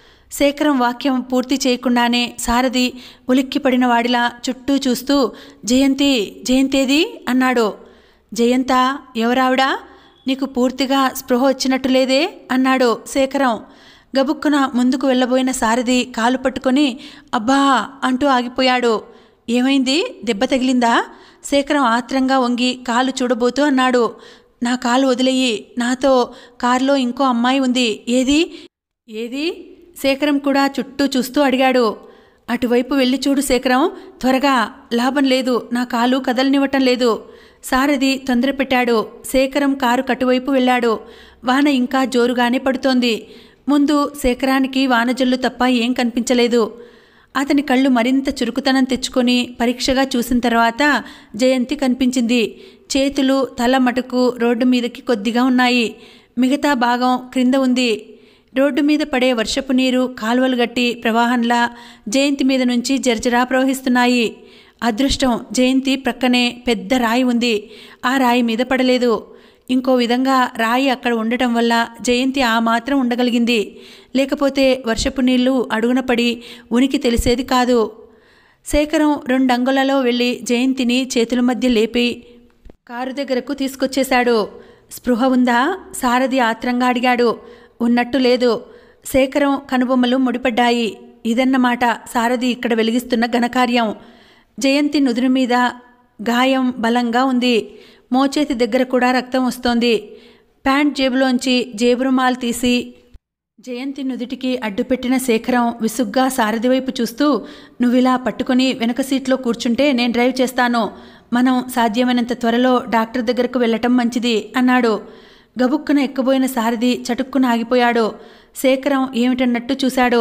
శేఖరం వాక్యం పూర్తి చేయకుండానే సారథి ఉలిక్కిపడిన వాడిలా చుట్టూ చూస్తూ జయంతి జయంతేది అన్నాడు జయంత ఎవరావిడా నీకు పూర్తిగా స్పృహ వచ్చినట్టు లేదే అన్నాడు శేఖరం గబుక్కున ముందుకు వెళ్ళబోయిన సారథి కాలు పట్టుకొని అబ్బా అంటూ ఆగిపోయాడు ఏమైంది దెబ్బ తగిలిందా శేఖరం ఆత్రంగా వంగి కాలు చూడబోతూ అన్నాడు నా కాలు వదిలేయి నాతో కారులో ఇంకో అమ్మాయి ఉంది ఏది ఏది శేఖరం కూడా చుట్టూ చూస్తూ అడిగాడు అటువైపు వెళ్ళి చూడు శేఖరం త్వరగా లాభం లేదు నా కాలు కదలనివ్వటం లేదు సారథి తొందర పెట్టాడు శేఖరం కారు కటువైపు వెళ్ళాడు వాన ఇంకా జోరుగానే పడుతోంది ముందు శేఖరానికి వానజల్లు తప్ప ఏం కనిపించలేదు అతని కళ్ళు మరింత చురుకుతనం తెచ్చుకొని పరీక్షగా చూసిన తర్వాత జయంతి కనిపించింది చేతులు తల మటుకు రోడ్డు మీదకి కొద్దిగా ఉన్నాయి మిగతా భాగం క్రింద ఉంది రోడ్డు మీద పడే వర్షపు నీరు కాలువలు గట్టి ప్రవాహంలా జయంతి మీద నుంచి జర్జరా ప్రవహిస్తున్నాయి అదృష్టం జయంతి ప్రక్కనే పెద్ద రాయి ఉంది ఆ రాయి మీద పడలేదు ఇంకో విధంగా రాయి అక్కడ ఉండటం వల్ల జయంతి ఆ మాత్రం ఉండగలిగింది లేకపోతే వర్షపు నీళ్లు అడుగున పడి ఉనికి తెలిసేది కాదు శేఖరం రెండు అంగులలో వెళ్ళి జయంతిని చేతుల మధ్య లేపి కారు దగ్గరకు తీసుకొచ్చేశాడు స్పృహ ఉందా సారథి ఆత్రంగా అడిగాడు ఉన్నట్టు లేదు శేఖరం కనుబొమ్మలు ముడిపడ్డాయి ఇదన్నమాట సారథి ఇక్కడ వెలిగిస్తున్న ఘనకార్యం జయంతి నుదురు మీద గాయం బలంగా ఉంది మోచేతి దగ్గర కూడా రక్తం వస్తోంది ప్యాంట్ జేబులోంచి జేబు రుమాలు తీసి జయంతి నుదుటికి అడ్డుపెట్టిన శేఖరం విసుగ్గా సారథి వైపు చూస్తూ నువ్విలా పట్టుకొని వెనక సీట్లో కూర్చుంటే నేను డ్రైవ్ చేస్తాను మనం సాధ్యమైనంత త్వరలో డాక్టర్ దగ్గరకు వెళ్ళటం మంచిది అన్నాడు గబుక్కున ఎక్కబోయిన సారథి చటుక్కున ఆగిపోయాడు శేఖరం ఏమిటన్నట్టు చూశాడు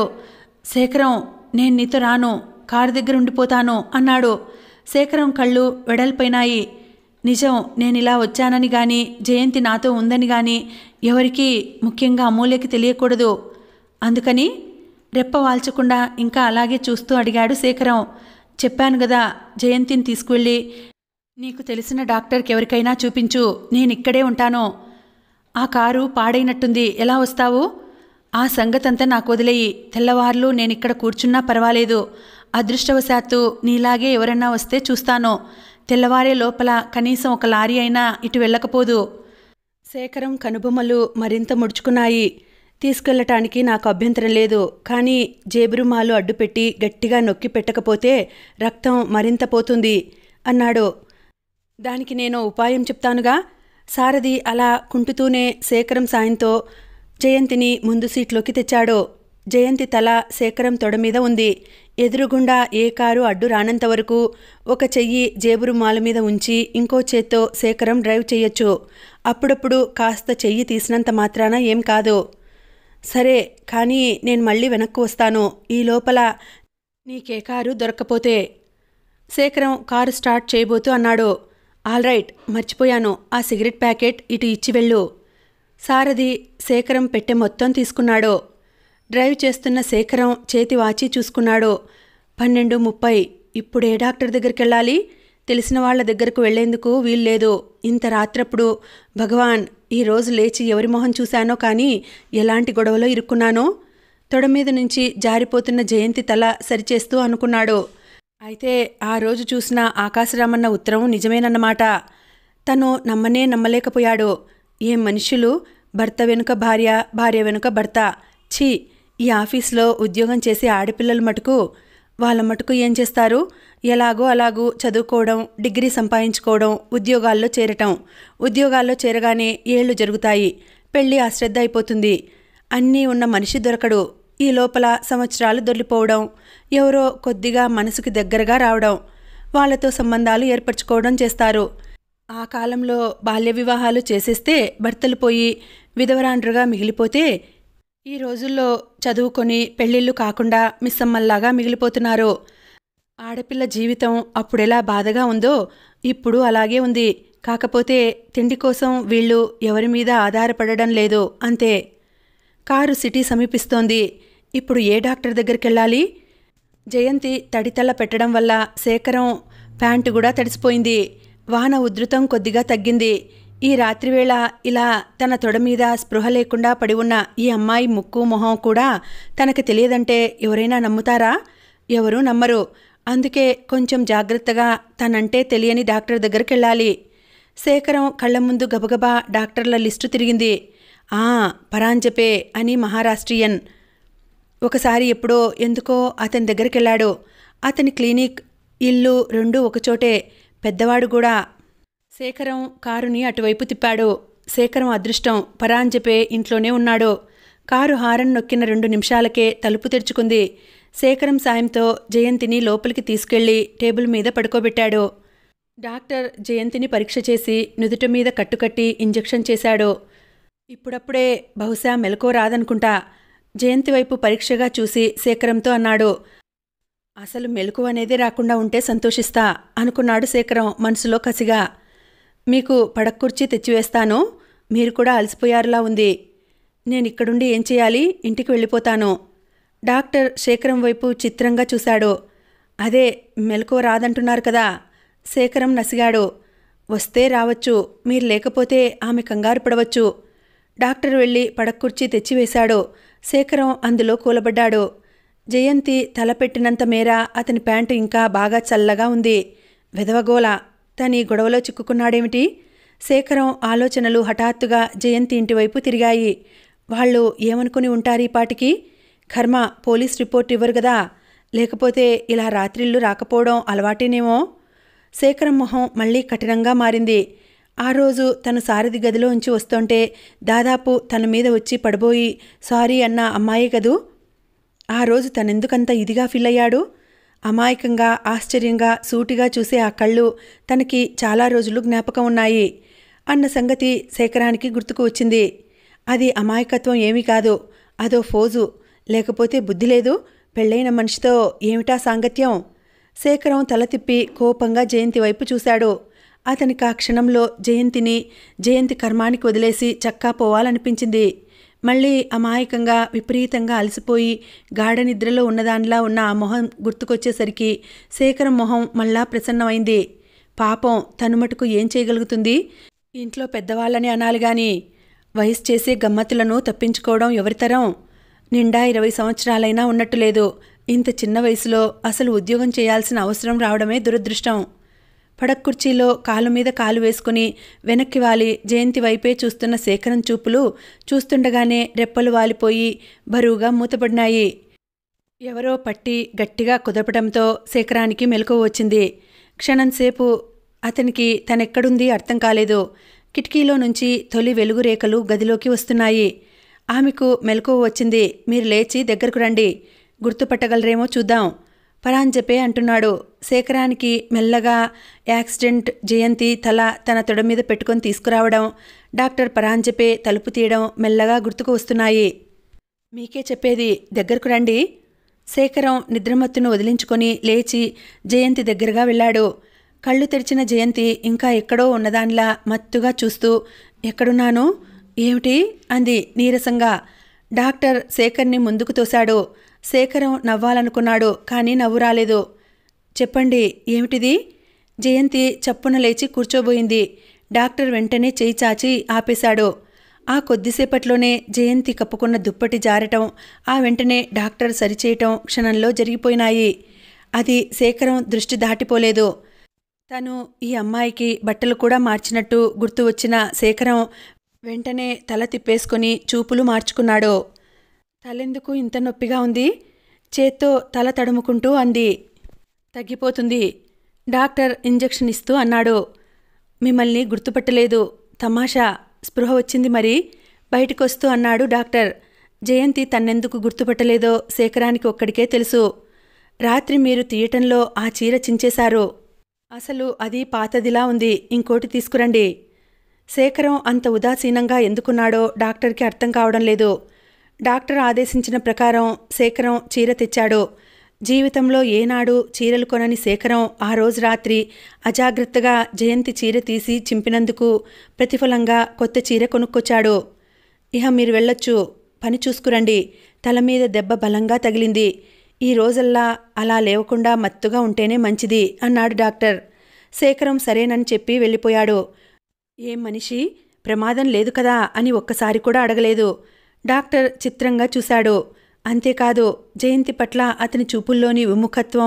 శేఖరం నేను నీతో రాను కారు దగ్గర ఉండిపోతాను అన్నాడు శేఖరం కళ్ళు వెడల్పోయినాయి నిజం నేను ఇలా వచ్చానని గాని జయంతి నాతో ఉందని గాని ఎవరికీ ముఖ్యంగా అమూల్యకి తెలియకూడదు అందుకని రెప్ప వాల్చకుండా ఇంకా అలాగే చూస్తూ అడిగాడు శేఖరం చెప్పాను కదా జయంతిని తీసుకువెళ్ళి నీకు తెలిసిన డాక్టర్కి ఎవరికైనా చూపించు నేను ఇక్కడే ఉంటాను ఆ కారు పాడైనట్టుంది ఎలా వస్తావు ఆ సంగతంతా నాకు వదిలేయి తెల్లవార్లు నేను ఇక్కడ కూర్చున్నా పర్వాలేదు అదృష్టవశాత్తు నీలాగే ఎవరన్నా వస్తే చూస్తాను తెల్లవారే లోపల కనీసం ఒక లారీ అయినా ఇటు వెళ్ళకపోదు శేఖరం కనుబొమ్మలు మరింత ముడుచుకున్నాయి తీసుకెళ్లటానికి నాకు అభ్యంతరం లేదు కానీ జేబురుమాలు అడ్డుపెట్టి గట్టిగా నొక్కి పెట్టకపోతే రక్తం మరింత పోతుంది అన్నాడు దానికి నేను ఉపాయం చెప్తానుగా సారథి అలా కుంటుతూనే శేఖరం సాయంతో జయంతిని ముందు సీట్లోకి తెచ్చాడు జయంతి తల శేఖరం తొడ మీద ఉంది ఎదురుగుండా ఏ కారు అడ్డు రానంత వరకు ఒక చెయ్యి జేబురుమాల మీద ఉంచి ఇంకో చేత్తో శేఖరం డ్రైవ్ చేయొచ్చు అప్పుడప్పుడు కాస్త చెయ్యి తీసినంత మాత్రాన ఏం కాదు సరే కానీ నేను మళ్ళీ వెనక్కు వస్తాను ఈ లోపల నీకే కారు దొరక్కపోతే శేఖరం కారు స్టార్ట్ చేయబోతూ అన్నాడు ఆల్ రైట్ మర్చిపోయాను ఆ సిగరెట్ ప్యాకెట్ ఇటు ఇచ్చి వెళ్ళు సారథి శేఖరం పెట్టె మొత్తం తీసుకున్నాడు డ్రైవ్ చేస్తున్న శేఖరం చేతి వాచి చూసుకున్నాడు పన్నెండు ముప్పై ఇప్పుడు ఏ డాక్టర్ దగ్గరికి వెళ్ళాలి తెలిసిన వాళ్ళ దగ్గరకు వెళ్లేందుకు వీల్లేదు ఇంత రాత్రప్పుడు భగవాన్ ఈ రోజు లేచి ఎవరి మొహం చూశానో కానీ ఎలాంటి గొడవలో ఇరుక్కున్నానో తొడ మీద నుంచి జారిపోతున్న జయంతి తల సరిచేస్తూ అనుకున్నాడు అయితే ఆ రోజు చూసిన ఆకాశరామన్న ఉత్తరం నిజమేనన్నమాట తను నమ్మనే నమ్మలేకపోయాడు ఏం మనుషులు భర్త వెనుక భార్య భార్య వెనుక భర్త ఛీ ఈ ఆఫీస్లో ఉద్యోగం చేసే ఆడపిల్లల మటుకు వాళ్ళ మటుకు ఏం చేస్తారు ఎలాగో అలాగూ చదువుకోవడం డిగ్రీ సంపాదించుకోవడం ఉద్యోగాల్లో చేరటం ఉద్యోగాల్లో చేరగానే ఏళ్ళు జరుగుతాయి పెళ్ళి అశ్రద్ధ అయిపోతుంది అన్నీ ఉన్న మనిషి దొరకడు ఈ లోపల సంవత్సరాలు దొర్లిపోవడం ఎవరో కొద్దిగా మనసుకి దగ్గరగా రావడం వాళ్ళతో సంబంధాలు ఏర్పరచుకోవడం చేస్తారు ఆ కాలంలో బాల్య వివాహాలు చేసేస్తే భర్తలు పోయి విధవరాండ్రుగా మిగిలిపోతే ఈ రోజుల్లో చదువుకొని పెళ్ళిళ్ళు కాకుండా మిస్సమ్మల్లాగా మిగిలిపోతున్నారు ఆడపిల్ల జీవితం అప్పుడెలా బాధగా ఉందో ఇప్పుడు అలాగే ఉంది కాకపోతే తిండి కోసం వీళ్ళు ఎవరి మీద ఆధారపడడం లేదు అంతే కారు సిటీ సమీపిస్తోంది ఇప్పుడు ఏ డాక్టర్ దగ్గరికి వెళ్ళాలి జయంతి తడితల పెట్టడం వల్ల శేఖరం ప్యాంటు కూడా తడిసిపోయింది వాన ఉధృతం కొద్దిగా తగ్గింది ఈ రాత్రివేళ ఇలా తన తొడ మీద స్పృహ లేకుండా పడి ఉన్న ఈ అమ్మాయి ముక్కు మొహం కూడా తనకు తెలియదంటే ఎవరైనా నమ్ముతారా ఎవరూ నమ్మరు అందుకే కొంచెం జాగ్రత్తగా తనంటే తెలియని డాక్టర్ దగ్గరికి వెళ్ళాలి శేఖరం కళ్ళ ముందు గబగబా డాక్టర్ల లిస్టు తిరిగింది ఆ పరాంజపే అని మహారాష్ట్రియన్ ఒకసారి ఎప్పుడో ఎందుకో అతని దగ్గరికి వెళ్ళాడు అతని క్లినిక్ ఇల్లు రెండూ ఒకచోటే పెద్దవాడు కూడా శేఖరం కారుని అటువైపు తిప్పాడు శేఖరం అదృష్టం పరాంజపే ఇంట్లోనే ఉన్నాడు కారు హారన్ నొక్కిన రెండు నిమిషాలకే తలుపు తెరుచుకుంది శేఖరం సాయంతో జయంతిని లోపలికి తీసుకెళ్లి టేబుల్ మీద పడుకోబెట్టాడు డాక్టర్ జయంతిని పరీక్ష చేసి నుదుట మీద కట్టుకట్టి ఇంజెక్షన్ చేశాడు ఇప్పుడప్పుడే బహుశా మెలకో రాదనుకుంటా జయంతి వైపు పరీక్షగా చూసి శేఖరంతో అన్నాడు అసలు మెలకు అనేది రాకుండా ఉంటే సంతోషిస్తా అనుకున్నాడు శేఖరం మనసులో కసిగా మీకు పడక్కుర్చీ తెచ్చివేస్తాను మీరు కూడా అలసిపోయారులా ఉంది నేను ఇక్కడుండి ఏం చేయాలి ఇంటికి వెళ్ళిపోతాను డాక్టర్ శేఖరం వైపు చిత్రంగా చూశాడు అదే మెలకువ రాదంటున్నారు కదా శేఖరం నసిగాడు వస్తే రావచ్చు మీరు లేకపోతే ఆమె కంగారు పడవచ్చు డాక్టర్ వెళ్ళి పడక్కుర్చీ తెచ్చివేశాడు శేఖరం అందులో కూలబడ్డాడు జయంతి తలపెట్టినంత మేర అతని ప్యాంటు ఇంకా బాగా చల్లగా ఉంది వెదవగోల తని గొడవలో చిక్కుకున్నాడేమిటి శేఖరం ఆలోచనలు హఠాత్తుగా జయంతి ఇంటివైపు తిరిగాయి వాళ్ళు ఏమనుకుని ఉంటారు ఈ పాటికి కర్మ పోలీస్ రిపోర్ట్ ఇవ్వరు కదా లేకపోతే ఇలా రాత్రిళ్ళు రాకపోవడం అలవాటేనేమో శేఖరం మొహం మళ్ళీ కఠినంగా మారింది ఆ రోజు తను సారథి గదిలో ఉంచి వస్తుంటే దాదాపు తన మీద వచ్చి పడబోయి సారీ అన్న అమ్మాయే కదూ ఆ రోజు తనెందుకంత ఇదిగా ఫీల్ అయ్యాడు అమాయకంగా ఆశ్చర్యంగా సూటిగా చూసే ఆ కళ్ళు తనకి చాలా రోజులు జ్ఞాపకం ఉన్నాయి అన్న సంగతి శేఖరానికి గుర్తుకు వచ్చింది అది అమాయకత్వం ఏమీ కాదు అదో ఫోజు లేకపోతే బుద్ధి లేదు పెళ్ళైన మనిషితో ఏమిటా సాంగత్యం శేఖరం తల తిప్పి కోపంగా జయంతి వైపు చూశాడు అతనికి ఆ క్షణంలో జయంతిని జయంతి కర్మానికి వదిలేసి చక్కా పోవాలనిపించింది మళ్ళీ అమాయకంగా విపరీతంగా అలసిపోయి గాఢ నిద్రలో ఉన్నదానిలా ఉన్న ఆ మొహం గుర్తుకొచ్చేసరికి శేఖరం మొహం మళ్ళా ప్రసన్నమైంది పాపం తను మటుకు ఏం చేయగలుగుతుంది ఇంట్లో పెద్దవాళ్ళని అనాలి గాని వయసు చేసే గమ్మత్తులను తప్పించుకోవడం ఎవరితరం నిండా ఇరవై సంవత్సరాలైనా ఉన్నట్టు లేదు ఇంత చిన్న వయసులో అసలు ఉద్యోగం చేయాల్సిన అవసరం రావడమే దురదృష్టం పడక్కుర్చీలో కాలు మీద కాలు వేసుకుని వెనక్కి వాలి జయంతి వైపే చూస్తున్న శేఖరం చూపులు చూస్తుండగానే రెప్పలు వాలిపోయి బరువుగా మూతపడినాయి ఎవరో పట్టి గట్టిగా కుదపడంతో శేఖరానికి మెలకువ వచ్చింది క్షణంసేపు అతనికి తనెక్కడుంది అర్థం కాలేదు కిటికీలో నుంచి తొలి వెలుగు రేఖలు గదిలోకి వస్తున్నాయి ఆమెకు మెలకువ వచ్చింది మీరు లేచి దగ్గరకు రండి గుర్తుపట్టగలరేమో చూద్దాం పరాంజపే అంటున్నాడు శేఖరానికి మెల్లగా యాక్సిడెంట్ జయంతి తల తన తొడ మీద పెట్టుకొని తీసుకురావడం డాక్టర్ పరాంజపే తలుపు తీయడం మెల్లగా గుర్తుకు వస్తున్నాయి మీకే చెప్పేది దగ్గరకు రండి శేఖరం నిద్రమత్తును వదిలించుకొని లేచి జయంతి దగ్గరగా వెళ్ళాడు కళ్ళు తెరిచిన జయంతి ఇంకా ఎక్కడో ఉన్నదానిలా మత్తుగా చూస్తూ ఎక్కడున్నాను ఏమిటి అంది నీరసంగా డాక్టర్ శేఖర్ని ముందుకు తోశాడు శేఖరం నవ్వాలనుకున్నాడు కానీ నవ్వు రాలేదు చెప్పండి ఏమిటిది జయంతి చప్పున లేచి కూర్చోబోయింది డాక్టర్ వెంటనే చేయి చాచి ఆపేశాడు ఆ కొద్దిసేపట్లోనే జయంతి కప్పుకున్న దుప్పటి జారటం ఆ వెంటనే డాక్టర్ సరిచేయటం క్షణంలో జరిగిపోయినాయి అది శేఖరం దృష్టి దాటిపోలేదు తను ఈ అమ్మాయికి బట్టలు కూడా మార్చినట్టు గుర్తు వచ్చిన శేఖరం వెంటనే తల తిప్పేసుకుని చూపులు మార్చుకున్నాడు తలెందుకు ఇంత నొప్పిగా ఉంది చేత్తో తల తడుముకుంటూ అంది తగ్గిపోతుంది డాక్టర్ ఇంజెక్షన్ ఇస్తూ అన్నాడు మిమ్మల్ని గుర్తుపట్టలేదు తమాషా స్పృహ వచ్చింది మరి బయటకొస్తూ అన్నాడు డాక్టర్ జయంతి తన్నెందుకు గుర్తుపట్టలేదో శేఖరానికి ఒక్కడికే తెలుసు రాత్రి మీరు తీయటంలో ఆ చీర చించేశారు అసలు అది పాతదిలా ఉంది ఇంకోటి తీసుకురండి శేఖరం అంత ఉదాసీనంగా ఎందుకున్నాడో డాక్టర్కి అర్థం కావడం లేదు డాక్టర్ ఆదేశించిన ప్రకారం శేఖరం చీర తెచ్చాడు జీవితంలో ఏనాడు చీరలు కొనని శేఖరం ఆ రోజు రాత్రి అజాగ్రత్తగా జయంతి చీర తీసి చింపినందుకు ప్రతిఫలంగా కొత్త చీర కొనుక్కొచ్చాడు ఇహ మీరు వెళ్ళొచ్చు పని చూసుకురండి తల మీద దెబ్బ బలంగా తగిలింది ఈ రోజల్లా అలా లేవకుండా మత్తుగా ఉంటేనే మంచిది అన్నాడు డాక్టర్ శేఖరం సరేనని చెప్పి వెళ్ళిపోయాడు ఏం మనిషి ప్రమాదం లేదు కదా అని ఒక్కసారి కూడా అడగలేదు డాక్టర్ చిత్రంగా చూశాడు అంతేకాదు జయంతి పట్ల అతని చూపుల్లోని విముఖత్వం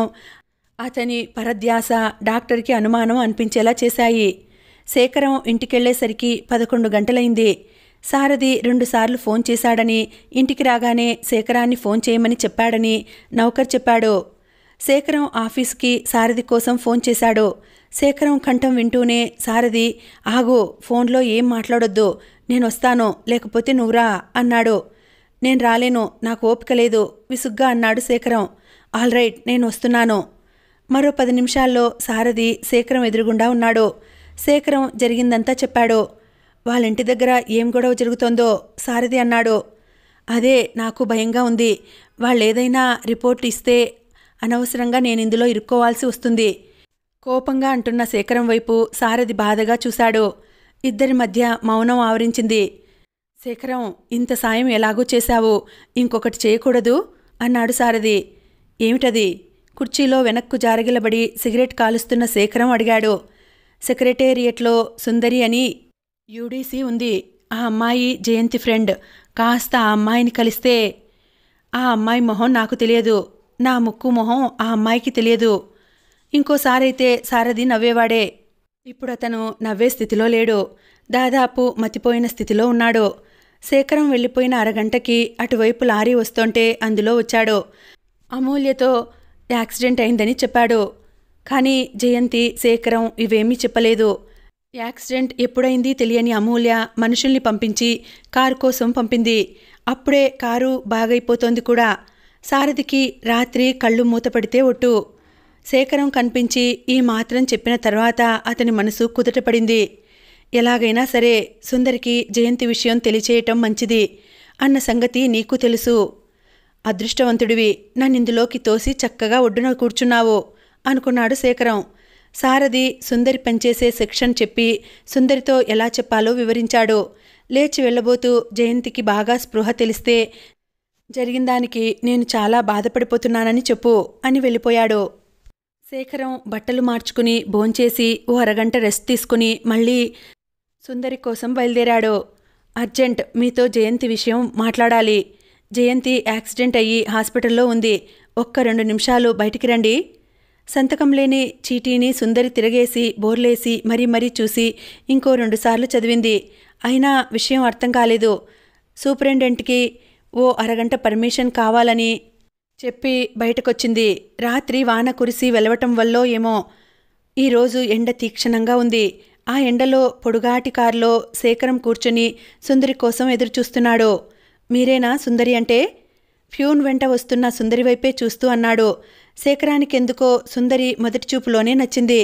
అతని పరధ్యాస డాక్టర్కి అనుమానం అనిపించేలా చేశాయి శేఖరం ఇంటికెళ్లేసరికి పదకొండు గంటలైంది సారథి రెండుసార్లు ఫోన్ చేశాడని ఇంటికి రాగానే శేఖరాన్ని ఫోన్ చేయమని చెప్పాడని నౌకర్ చెప్పాడు శేఖరం ఆఫీస్కి సారథి కోసం ఫోన్ చేశాడు శేఖరం కంఠం వింటూనే సారథి ఆగు ఫోన్లో ఏం మాట్లాడొద్దు నేను వస్తాను లేకపోతే నువ్వురా అన్నాడు నేను రాలేను నాకు ఓపిక లేదు విసుగ్గా అన్నాడు శేఖరం ఆల్ రైట్ నేను వస్తున్నాను మరో పది నిమిషాల్లో సారథి శేఖరం ఎదురుగుండా ఉన్నాడు శేఖరం జరిగిందంతా చెప్పాడు వాళ్ళ ఇంటి దగ్గర ఏం గొడవ జరుగుతోందో సారథి అన్నాడు అదే నాకు భయంగా ఉంది వాళ్ళేదైనా రిపోర్ట్ ఇస్తే అనవసరంగా నేను ఇందులో ఇరుక్కోవాల్సి వస్తుంది కోపంగా అంటున్న శేఖరం వైపు సారథి బాధగా చూశాడు ఇద్దరి మధ్య మౌనం ఆవరించింది శేఖరం ఇంత సాయం ఎలాగూ చేశావు ఇంకొకటి చేయకూడదు అన్నాడు సారథి ఏమిటది కుర్చీలో వెనక్కు జారగిలబడి సిగరెట్ కాలుస్తున్న శేఖరం అడిగాడు సెక్రటేరియట్లో సుందరి అని యూడీసీ ఉంది ఆ అమ్మాయి జయంతి ఫ్రెండ్ కాస్త ఆ అమ్మాయిని కలిస్తే ఆ అమ్మాయి మొహం నాకు తెలియదు నా ముక్కు మొహం ఆ అమ్మాయికి తెలియదు ఇంకోసారైతే సారథి నవ్వేవాడే ఇప్పుడు అతను నవ్వే స్థితిలో లేడు దాదాపు మతిపోయిన స్థితిలో ఉన్నాడు శేఖరం వెళ్ళిపోయిన అరగంటకి అటువైపు లారీ వస్తుంటే అందులో వచ్చాడు అమూల్యతో యాక్సిడెంట్ అయిందని చెప్పాడు కానీ జయంతి శేఖరం ఇవేమీ చెప్పలేదు యాక్సిడెంట్ ఎప్పుడైంది తెలియని అమూల్య మనుషుల్ని పంపించి కారు కోసం పంపింది అప్పుడే కారు బాగైపోతోంది కూడా సారథికి రాత్రి కళ్ళు మూతపడితే ఒట్టు శేఖరం కనిపించి ఈ మాత్రం చెప్పిన తర్వాత అతని మనసు కుదుటపడింది ఎలాగైనా సరే సుందరికి జయంతి విషయం తెలియచేయటం మంచిది అన్న సంగతి నీకు తెలుసు అదృష్టవంతుడివి నన్నిందులోకి తోసి చక్కగా ఒడ్డున కూర్చున్నావు అనుకున్నాడు శేఖరం సారథి సుందరి పనిచేసే సెక్షన్ చెప్పి సుందరితో ఎలా చెప్పాలో వివరించాడు లేచి వెళ్ళబోతూ జయంతికి బాగా స్పృహ తెలిస్తే జరిగిన దానికి నేను చాలా బాధపడిపోతున్నానని చెప్పు అని వెళ్ళిపోయాడు శేఖరం బట్టలు మార్చుకుని భోంచేసి ఓ అరగంట రెస్ట్ తీసుకుని మళ్ళీ సుందరి కోసం బయలుదేరాడు అర్జెంట్ మీతో జయంతి విషయం మాట్లాడాలి జయంతి యాక్సిడెంట్ అయ్యి హాస్పిటల్లో ఉంది ఒక్క రెండు నిమిషాలు బయటికి రండి సంతకం లేని చీటీని సుందరి తిరగేసి బోర్లేసి మరీ మరీ చూసి ఇంకో రెండుసార్లు చదివింది అయినా విషయం అర్థం కాలేదు సూపరింటెండెంట్కి ఓ అరగంట పర్మిషన్ కావాలని చెప్పి బయటకొచ్చింది రాత్రి వాన కురిసి వెలవటం వల్లో ఏమో ఈరోజు ఎండ తీక్షణంగా ఉంది ఆ ఎండలో పొడుగాటి కారులో శేఖరం కూర్చుని సుందరి కోసం ఎదురుచూస్తున్నాడు మీరేనా సుందరి అంటే ఫ్యూన్ వెంట వస్తున్న సుందరి వైపే చూస్తూ అన్నాడు శేఖరానికెందుకో సుందరి మొదటి చూపులోనే నచ్చింది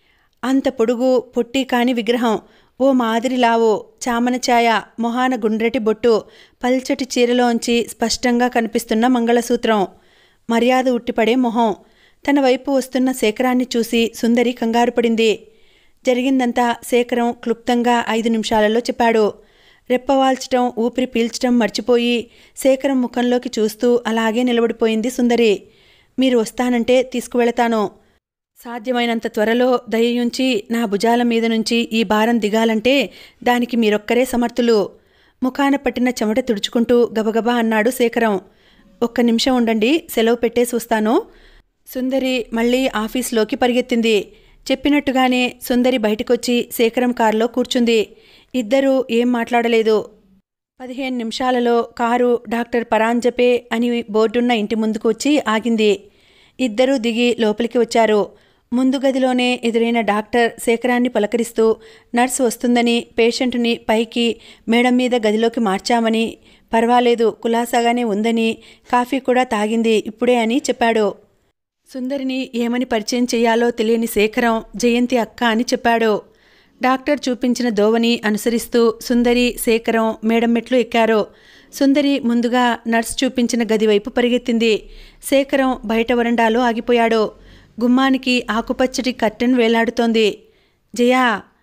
అంత పొడుగు పొట్టి కాని విగ్రహం ఓ మాదిరి లావు చామన ఛాయ మొహాన గుండ్రటి బొట్టు పల్చటి చీరలోంచి స్పష్టంగా కనిపిస్తున్న మంగళసూత్రం మర్యాద ఉట్టిపడే మొహం తన వైపు వస్తున్న శేఖరాన్ని చూసి సుందరి కంగారు పడింది జరిగిందంతా శేఖరం క్లుప్తంగా ఐదు నిమిషాలలో చెప్పాడు రెప్పవాల్చటం ఊపిరి పీల్చటం మర్చిపోయి శేఖరం ముఖంలోకి చూస్తూ అలాగే నిలబడిపోయింది సుందరి మీరు వస్తానంటే తీసుకువెళతాను సాధ్యమైనంత త్వరలో దయయుంచి నా భుజాల మీద నుంచి ఈ భారం దిగాలంటే దానికి మీరొక్కరే సమర్థులు ముఖాన పట్టిన చెమట తుడుచుకుంటూ గబగబా అన్నాడు శేఖరం ఒక్క నిమిషం ఉండండి సెలవు పెట్టేసి వస్తాను సుందరి మళ్ళీ ఆఫీస్లోకి పరిగెత్తింది చెప్పినట్టుగానే సుందరి బయటకొచ్చి శేఖరం కారులో కూర్చుంది ఇద్దరూ ఏం మాట్లాడలేదు పదిహేను నిమిషాలలో కారు డాక్టర్ పరాంజపే అని బోర్డున్న ఇంటి ముందుకు వచ్చి ఆగింది ఇద్దరూ దిగి లోపలికి వచ్చారు ముందు గదిలోనే ఎదురైన డాక్టర్ శేఖరాన్ని పలకరిస్తూ నర్సు వస్తుందని పేషెంట్ని పైకి మేడం మీద గదిలోకి మార్చామని పర్వాలేదు కులాసాగానే ఉందని కాఫీ కూడా తాగింది ఇప్పుడే అని చెప్పాడు సుందరిని ఏమని పరిచయం చేయాలో తెలియని శేఖరం జయంతి అక్క అని చెప్పాడు డాక్టర్ చూపించిన దోవని అనుసరిస్తూ సుందరి శేఖరం మేడం మెట్లు ఎక్కారు సుందరి ముందుగా నర్స్ చూపించిన గది వైపు పరిగెత్తింది శేఖరం బయట వరండాలో ఆగిపోయాడు గుమ్మానికి ఆకుపచ్చటి కర్టెన్ వేలాడుతోంది జయా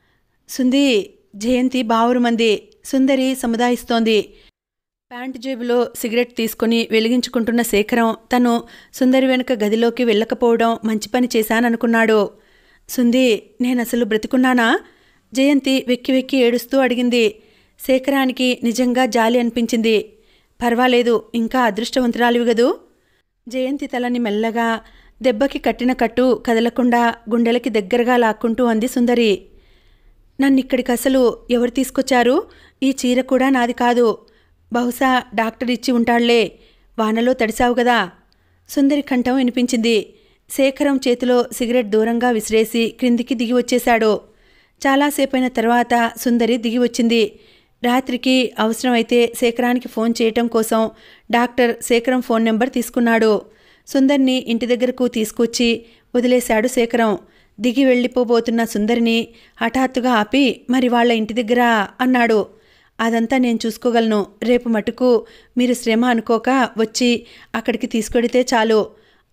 సుంది జయంతి బావురుమంది సుందరి సముదాయిస్తోంది ప్యాంటు జేబులో సిగరెట్ తీసుకుని వెలిగించుకుంటున్న శేఖరం తను సుందరి వెనుక గదిలోకి వెళ్ళకపోవడం మంచి పని చేశాననుకున్నాడు సుంది నేనసలు బ్రతికున్నానా జయంతి వెక్కి వెక్కి ఏడుస్తూ అడిగింది శేఖరానికి నిజంగా జాలి అనిపించింది పర్వాలేదు ఇంకా అదృష్టవంతురాలివి గదూ జయంతి తలని మెల్లగా దెబ్బకి కట్టిన కట్టు కదలకుండా గుండెలకి దగ్గరగా లాక్కుంటూ అంది సుందరి నన్నిక్కడికి అసలు ఎవరు తీసుకొచ్చారు ఈ చీర కూడా నాది కాదు బహుశా డాక్టర్ ఇచ్చి ఉంటాళ్లే వానలో తడిసావు గదా సుందరి కంఠం వినిపించింది శేఖరం చేతిలో సిగరెట్ దూరంగా విసిరేసి క్రిందికి దిగి వచ్చేశాడు చాలాసేపైన తర్వాత సుందరి దిగి వచ్చింది రాత్రికి అవసరమైతే శేఖరానికి ఫోన్ చేయటం కోసం డాక్టర్ శేఖరం ఫోన్ నెంబర్ తీసుకున్నాడు సుందర్ని ఇంటి దగ్గరకు తీసుకొచ్చి వదిలేశాడు శేఖరం దిగి వెళ్ళిపోబోతున్న సుందరిని హఠాత్తుగా ఆపి మరి వాళ్ళ ఇంటి దగ్గర అన్నాడు అదంతా నేను చూసుకోగలను రేపు మటుకు మీరు శ్రమ అనుకోక వచ్చి అక్కడికి తీసుకెడితే చాలు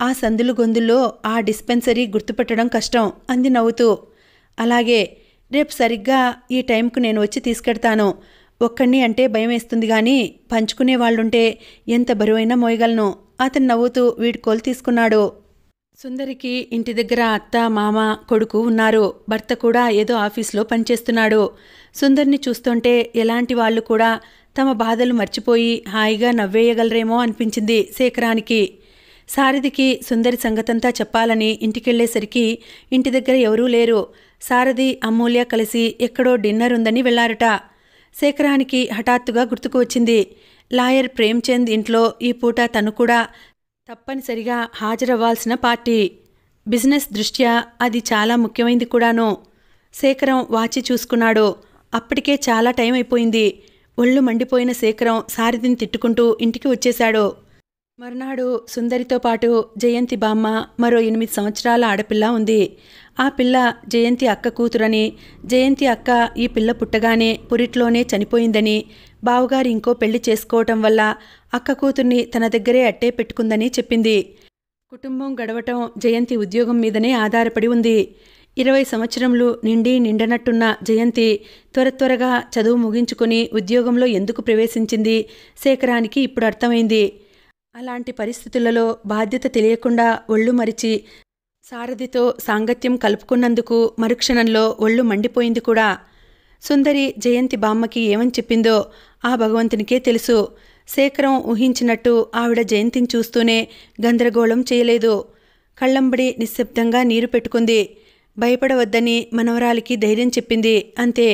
ఆ సందులు గొంతుల్లో ఆ డిస్పెన్సరీ గుర్తుపట్టడం కష్టం అంది నవ్వుతూ అలాగే రేపు సరిగ్గా ఈ టైంకు నేను వచ్చి తీసుకెడతాను ఒక్కడిని అంటే భయం వేస్తుంది కానీ పంచుకునే వాళ్ళుంటే ఎంత బరువైనా మోయగలను అతను నవ్వుతూ వీడి కోలు తీసుకున్నాడు సుందరికి ఇంటి దగ్గర అత్త మామ కొడుకు ఉన్నారు భర్త కూడా ఏదో ఆఫీస్లో పనిచేస్తున్నాడు సుందర్ని చూస్తుంటే ఎలాంటి వాళ్ళు కూడా తమ బాధలు మర్చిపోయి హాయిగా నవ్వేయగలరేమో అనిపించింది శేఖరానికి సారథికి సుందరి సంగతంతా చెప్పాలని ఇంటికెళ్లేసరికి ఇంటి దగ్గర ఎవరూ లేరు సారథి అమూల్య కలిసి ఎక్కడో డిన్నర్ ఉందని వెళ్లారట శేఖరానికి హఠాత్తుగా గుర్తుకు వచ్చింది లాయర్ ప్రేమ్చంద్ ఇంట్లో ఈ పూట తను కూడా తప్పనిసరిగా హాజరవ్వాల్సిన పార్టీ బిజినెస్ దృష్ట్యా అది చాలా ముఖ్యమైంది కూడాను శేఖరం వాచి చూసుకున్నాడు అప్పటికే చాలా టైం అయిపోయింది ఒళ్ళు మండిపోయిన శేఖరం సారథిని తిట్టుకుంటూ ఇంటికి వచ్చేశాడు మర్నాడు సుందరితో పాటు జయంతి బామ్మ మరో ఎనిమిది సంవత్సరాల ఆడపిల్ల ఉంది ఆ పిల్ల జయంతి అక్క కూతురని జయంతి అక్క ఈ పిల్ల పుట్టగానే పురిట్లోనే చనిపోయిందని బావగారు ఇంకో పెళ్లి చేసుకోవటం వల్ల అక్క కూతుర్ని తన దగ్గరే అట్టే పెట్టుకుందని చెప్పింది కుటుంబం గడవటం జయంతి ఉద్యోగం మీదనే ఆధారపడి ఉంది ఇరవై సంవత్సరములు నిండి నిండనట్టున్న జయంతి త్వర త్వరగా చదువు ముగించుకుని ఉద్యోగంలో ఎందుకు ప్రవేశించింది శేఖరానికి ఇప్పుడు అర్థమైంది అలాంటి పరిస్థితులలో బాధ్యత తెలియకుండా ఒళ్ళు మరిచి సారథితో సాంగత్యం కలుపుకున్నందుకు మరుక్షణంలో ఒళ్ళు మండిపోయింది కూడా సుందరి జయంతి బామ్మకి ఏమని చెప్పిందో ఆ భగవంతునికే తెలుసు శేఖరం ఊహించినట్టు ఆవిడ జయంతిని చూస్తూనే గందరగోళం చేయలేదు కళ్ళంబడి నిశ్శబ్దంగా నీరు పెట్టుకుంది భయపడవద్దని మనవరాలికి ధైర్యం చెప్పింది అంతే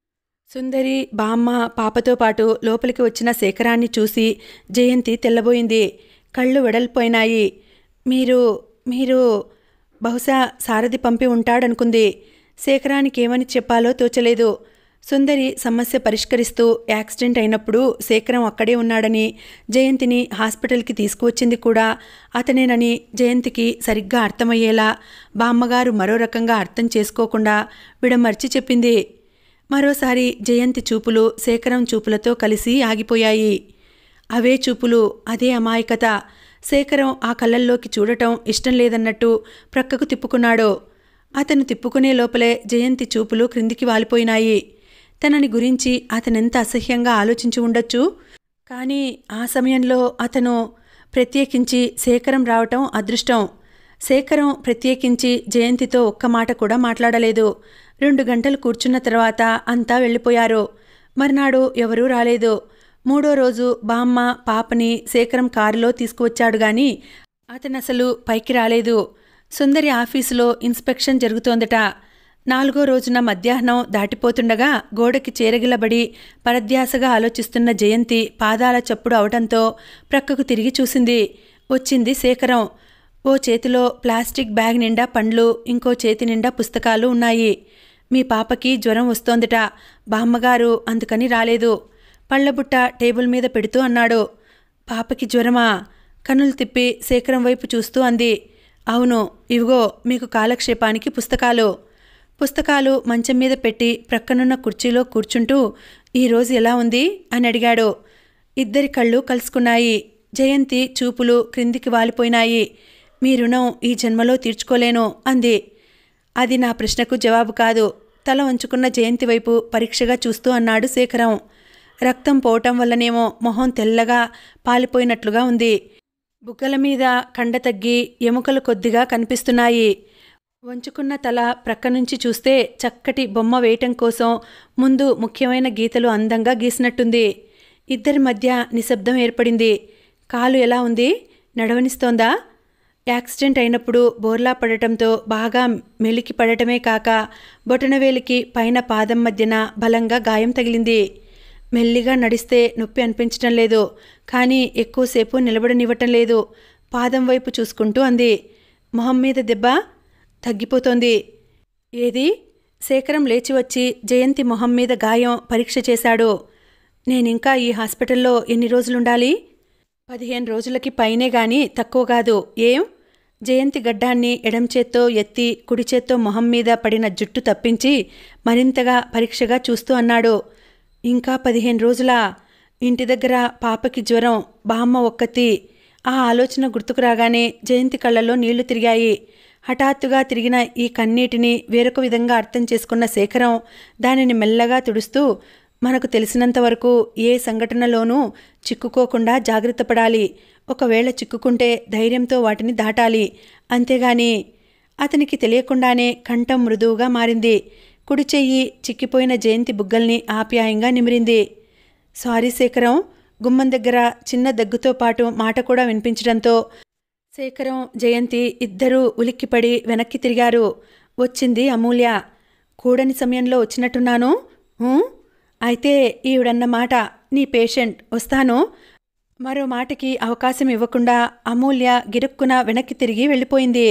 సుందరి బామ్మ పాపతో పాటు లోపలికి వచ్చిన శేఖరాన్ని చూసి జయంతి తెల్లబోయింది కళ్ళు వెడల్పోయినాయి మీరు మీరు బహుశా సారథి పంపి ఉంటాడనుకుంది శేఖరానికి ఏమని చెప్పాలో తోచలేదు సుందరి సమస్య పరిష్కరిస్తూ యాక్సిడెంట్ అయినప్పుడు శేఖరం అక్కడే ఉన్నాడని జయంతిని హాస్పిటల్కి తీసుకువచ్చింది కూడా అతనేనని జయంతికి సరిగ్గా అర్థమయ్యేలా బామ్మగారు మరో రకంగా అర్థం చేసుకోకుండా విడమర్చి చెప్పింది మరోసారి జయంతి చూపులు శేఖరం చూపులతో కలిసి ఆగిపోయాయి అవే చూపులు అదే అమాయకత శేఖరం ఆ కళ్ళల్లోకి చూడటం ఇష్టం లేదన్నట్టు ప్రక్కకు తిప్పుకున్నాడు అతను తిప్పుకునే లోపలే జయంతి చూపులు క్రిందికి వాలిపోయినాయి తనని గురించి అతనెంత అసహ్యంగా ఆలోచించి ఉండొచ్చు కానీ ఆ సమయంలో అతను ప్రత్యేకించి శేఖరం రావటం అదృష్టం శేఖరం ప్రత్యేకించి జయంతితో ఒక్క మాట కూడా మాట్లాడలేదు రెండు గంటలు కూర్చున్న తర్వాత అంతా వెళ్ళిపోయారు మర్నాడు ఎవరూ రాలేదు మూడో రోజు బామ్మ పాపని శేఖరం కారులో తీసుకువచ్చాడు గాని అతనసలు పైకి రాలేదు సుందరి ఆఫీసులో ఇన్స్పెక్షన్ జరుగుతోందట నాలుగో రోజున మధ్యాహ్నం దాటిపోతుండగా గోడకి చేరగిలబడి పరధ్యాసగా ఆలోచిస్తున్న జయంతి పాదాల చప్పుడు అవటంతో ప్రక్కకు తిరిగి చూసింది వచ్చింది శేఖరం ఓ చేతిలో ప్లాస్టిక్ బ్యాగ్ నిండా పండ్లు ఇంకో చేతి నిండా పుస్తకాలు ఉన్నాయి మీ పాపకి జ్వరం వస్తోందట బామ్మగారు అందుకని రాలేదు పళ్ళబుట్ట టేబుల్ మీద పెడుతూ అన్నాడు పాపకి జ్వరమా కన్నులు తిప్పి శేఖరం వైపు చూస్తూ అంది అవును ఇవిగో మీకు కాలక్షేపానికి పుస్తకాలు పుస్తకాలు మంచం మీద పెట్టి ప్రక్కనున్న కుర్చీలో కూర్చుంటూ ఈరోజు ఎలా ఉంది అని అడిగాడు ఇద్దరి కళ్ళు కలుసుకున్నాయి జయంతి చూపులు క్రిందికి వాలిపోయినాయి మీ రుణం ఈ జన్మలో తీర్చుకోలేను అంది అది నా ప్రశ్నకు జవాబు కాదు తల వంచుకున్న జయంతి వైపు పరీక్షగా చూస్తూ అన్నాడు శేఖరం రక్తం పోవటం వల్లనేమో మొహం తెల్లగా పాలిపోయినట్లుగా ఉంది బుగ్గల మీద కండ తగ్గి ఎముకలు కొద్దిగా కనిపిస్తున్నాయి వంచుకున్న తల ప్రక్క నుంచి చూస్తే చక్కటి బొమ్మ వేయటం కోసం ముందు ముఖ్యమైన గీతలు అందంగా గీసినట్టుంది ఇద్దరి మధ్య నిశ్శబ్దం ఏర్పడింది కాలు ఎలా ఉంది నడవనిస్తోందా యాక్సిడెంట్ అయినప్పుడు బోర్లా పడటంతో బాగా మెలికి పడటమే కాక బొటనవేలికి పైన పాదం మధ్యన బలంగా గాయం తగిలింది మెల్లిగా నడిస్తే నొప్పి అనిపించటం లేదు కానీ ఎక్కువసేపు నిలబడనివ్వటం లేదు పాదం వైపు చూసుకుంటూ అంది మొహం మీద దెబ్బ తగ్గిపోతోంది ఏది శేఖరం లేచి వచ్చి జయంతి మొహం మీద గాయం పరీక్ష చేశాడు నేనింకా ఈ హాస్పిటల్లో ఎన్ని రోజులుండాలి పదిహేను రోజులకి పైనే గాని తక్కువ కాదు ఏం జయంతి గడ్డాన్ని ఎడం చేత్తో ఎత్తి కుడి చేత్తో మొహం మీద పడిన జుట్టు తప్పించి మరింతగా పరీక్షగా చూస్తూ అన్నాడు ఇంకా పదిహేను రోజులా ఇంటి దగ్గర పాపకి జ్వరం బామ్మ ఒక్కతి ఆ ఆలోచన గుర్తుకు రాగానే జయంతి కళ్ళల్లో నీళ్లు తిరిగాయి హఠాత్తుగా తిరిగిన ఈ కన్నీటిని వేరొక విధంగా అర్థం చేసుకున్న శేఖరం దానిని మెల్లగా తుడుస్తూ మనకు తెలిసినంత వరకు ఏ సంఘటనలోనూ చిక్కుకోకుండా జాగ్రత్త పడాలి ఒకవేళ చిక్కుకుంటే ధైర్యంతో వాటిని దాటాలి అంతేగాని అతనికి తెలియకుండానే కంఠం మృదువుగా మారింది కుడి చెయ్యి చిక్కిపోయిన జయంతి బుగ్గల్ని ఆప్యాయంగా నిమిరింది సారీ శేఖరం గుమ్మం దగ్గర చిన్న దగ్గుతో పాటు మాట కూడా వినిపించడంతో శేఖరం జయంతి ఇద్దరూ ఉలిక్కిపడి వెనక్కి తిరిగారు వచ్చింది అమూల్య కూడని సమయంలో వచ్చినట్టున్నాను "ఊ? అయితే ఈవిడన్న మాట నీ పేషెంట్ వస్తాను మరో మాటకి అవకాశం ఇవ్వకుండా అమూల్య గిరుక్కున వెనక్కి తిరిగి వెళ్ళిపోయింది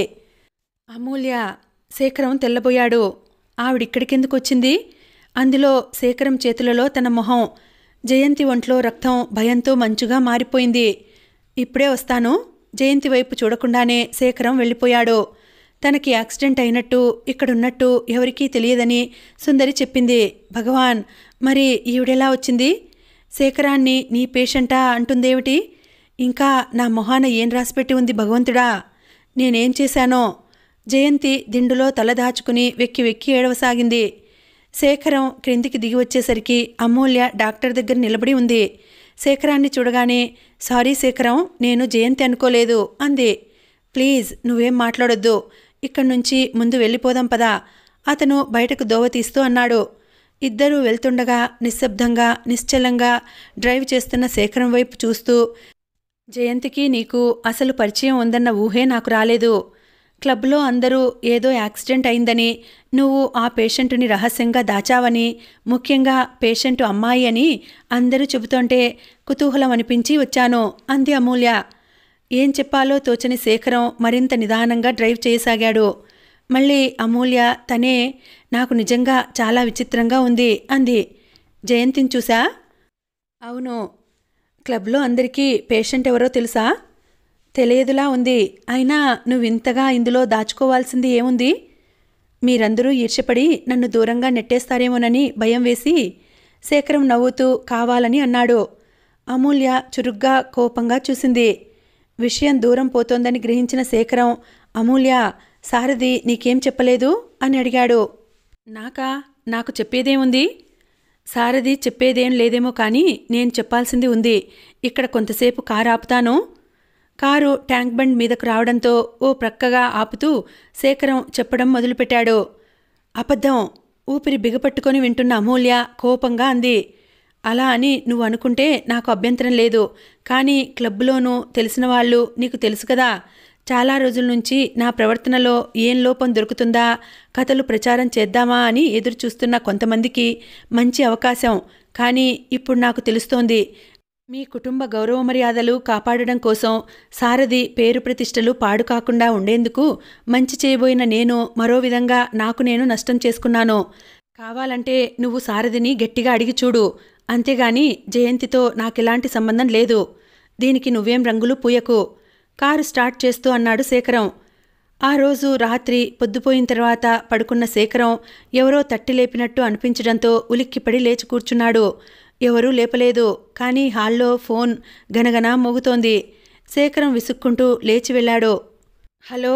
అమూల్య శేఖరం తెల్లబోయాడు ఆవిడిక్కడికెందుకు వచ్చింది అందులో శేఖరం చేతులలో తన మొహం జయంతి ఒంట్లో రక్తం భయంతో మంచుగా మారిపోయింది ఇప్పుడే వస్తాను జయంతి వైపు చూడకుండానే శేఖరం వెళ్ళిపోయాడు తనకి యాక్సిడెంట్ అయినట్టు ఇక్కడున్నట్టు ఎవరికీ తెలియదని సుందరి చెప్పింది భగవాన్ మరి ఈవిడెలా వచ్చింది శేఖరాన్ని నీ పేషెంటా అంటుందేమిటి ఇంకా నా మొహాన ఏం రాసిపెట్టి ఉంది భగవంతుడా నేనేం చేశానో జయంతి దిండులో తల దాచుకుని వెక్కి వెక్కి ఏడవసాగింది శేఖరం క్రిందికి దిగి వచ్చేసరికి అమూల్య డాక్టర్ దగ్గర నిలబడి ఉంది శేఖరాన్ని చూడగానే సారీ శేఖరం నేను జయంతి అనుకోలేదు అంది ప్లీజ్ నువ్వేం మాట్లాడొద్దు ఇక్కడి నుంచి ముందు వెళ్ళిపోదాం పదా అతను బయటకు దోవ తీస్తూ అన్నాడు ఇద్దరూ వెళ్తుండగా నిశ్శబ్దంగా నిశ్చలంగా డ్రైవ్ చేస్తున్న శేఖరం వైపు చూస్తూ జయంతికి నీకు అసలు పరిచయం ఉందన్న ఊహే నాకు రాలేదు క్లబ్లో అందరూ ఏదో యాక్సిడెంట్ అయిందని నువ్వు ఆ పేషెంటుని రహస్యంగా దాచావని ముఖ్యంగా పేషెంటు అమ్మాయి అని అందరూ చెబుతుంటే కుతూహలం అనిపించి వచ్చాను అంది అమూల్య ఏం చెప్పాలో తోచని శేఖరం మరింత నిదానంగా డ్రైవ్ చేయసాగాడు మళ్ళీ అమూల్య తనే నాకు నిజంగా చాలా విచిత్రంగా ఉంది అంది జయంతిని చూసా అవును క్లబ్లో అందరికీ పేషెంట్ ఎవరో తెలుసా తెలియదులా ఉంది అయినా నువ్వు ఇంతగా ఇందులో దాచుకోవాల్సింది ఏముంది మీరందరూ ఈర్ష్యపడి నన్ను దూరంగా నెట్టేస్తారేమోనని భయం వేసి శేఖరం నవ్వుతూ కావాలని అన్నాడు అమూల్య చురుగ్గా కోపంగా చూసింది విషయం దూరం పోతోందని గ్రహించిన శేఖరం అమూల్య సారథి నీకేం చెప్పలేదు అని అడిగాడు నాకా నాకు చెప్పేదేముంది సారథి చెప్పేదేం లేదేమో కానీ నేను చెప్పాల్సింది ఉంది ఇక్కడ కొంతసేపు కారు ఆపుతాను కారు ట్యాంక్ బండ్ మీదకు రావడంతో ఓ ప్రక్కగా ఆపుతూ శేఖరం చెప్పడం మొదలుపెట్టాడు అబద్ధం ఊపిరి బిగపట్టుకొని వింటున్న అమూల్య కోపంగా అంది అలా అని నువ్వు అనుకుంటే నాకు అభ్యంతరం లేదు కానీ క్లబ్లోనూ తెలిసిన వాళ్ళు నీకు తెలుసు కదా చాలా రోజుల నుంచి నా ప్రవర్తనలో ఏం లోపం దొరుకుతుందా కథలు ప్రచారం చేద్దామా అని ఎదురు చూస్తున్న కొంతమందికి మంచి అవకాశం కానీ ఇప్పుడు నాకు తెలుస్తోంది మీ కుటుంబ గౌరవ మర్యాదలు కాపాడడం కోసం సారథి పేరు ప్రతిష్టలు పాడు కాకుండా ఉండేందుకు మంచి చేయబోయిన నేను మరో విధంగా నాకు నేను నష్టం చేసుకున్నాను కావాలంటే నువ్వు సారథిని గట్టిగా అడిగి చూడు అంతేగాని జయంతితో నాకెలాంటి సంబంధం లేదు దీనికి నువ్వేం రంగులు పూయకు కారు స్టార్ట్ చేస్తూ అన్నాడు శేఖరం ఆ రోజు రాత్రి పొద్దుపోయిన తర్వాత పడుకున్న శేఖరం ఎవరో తట్టి లేపినట్టు అనిపించడంతో ఉలిక్కిపడి లేచి కూర్చున్నాడు ఎవరూ లేపలేదు కానీ హాల్లో ఫోన్ గనగన మోగుతోంది శేఖరం విసుక్కుంటూ లేచి వెళ్ళాడు హలో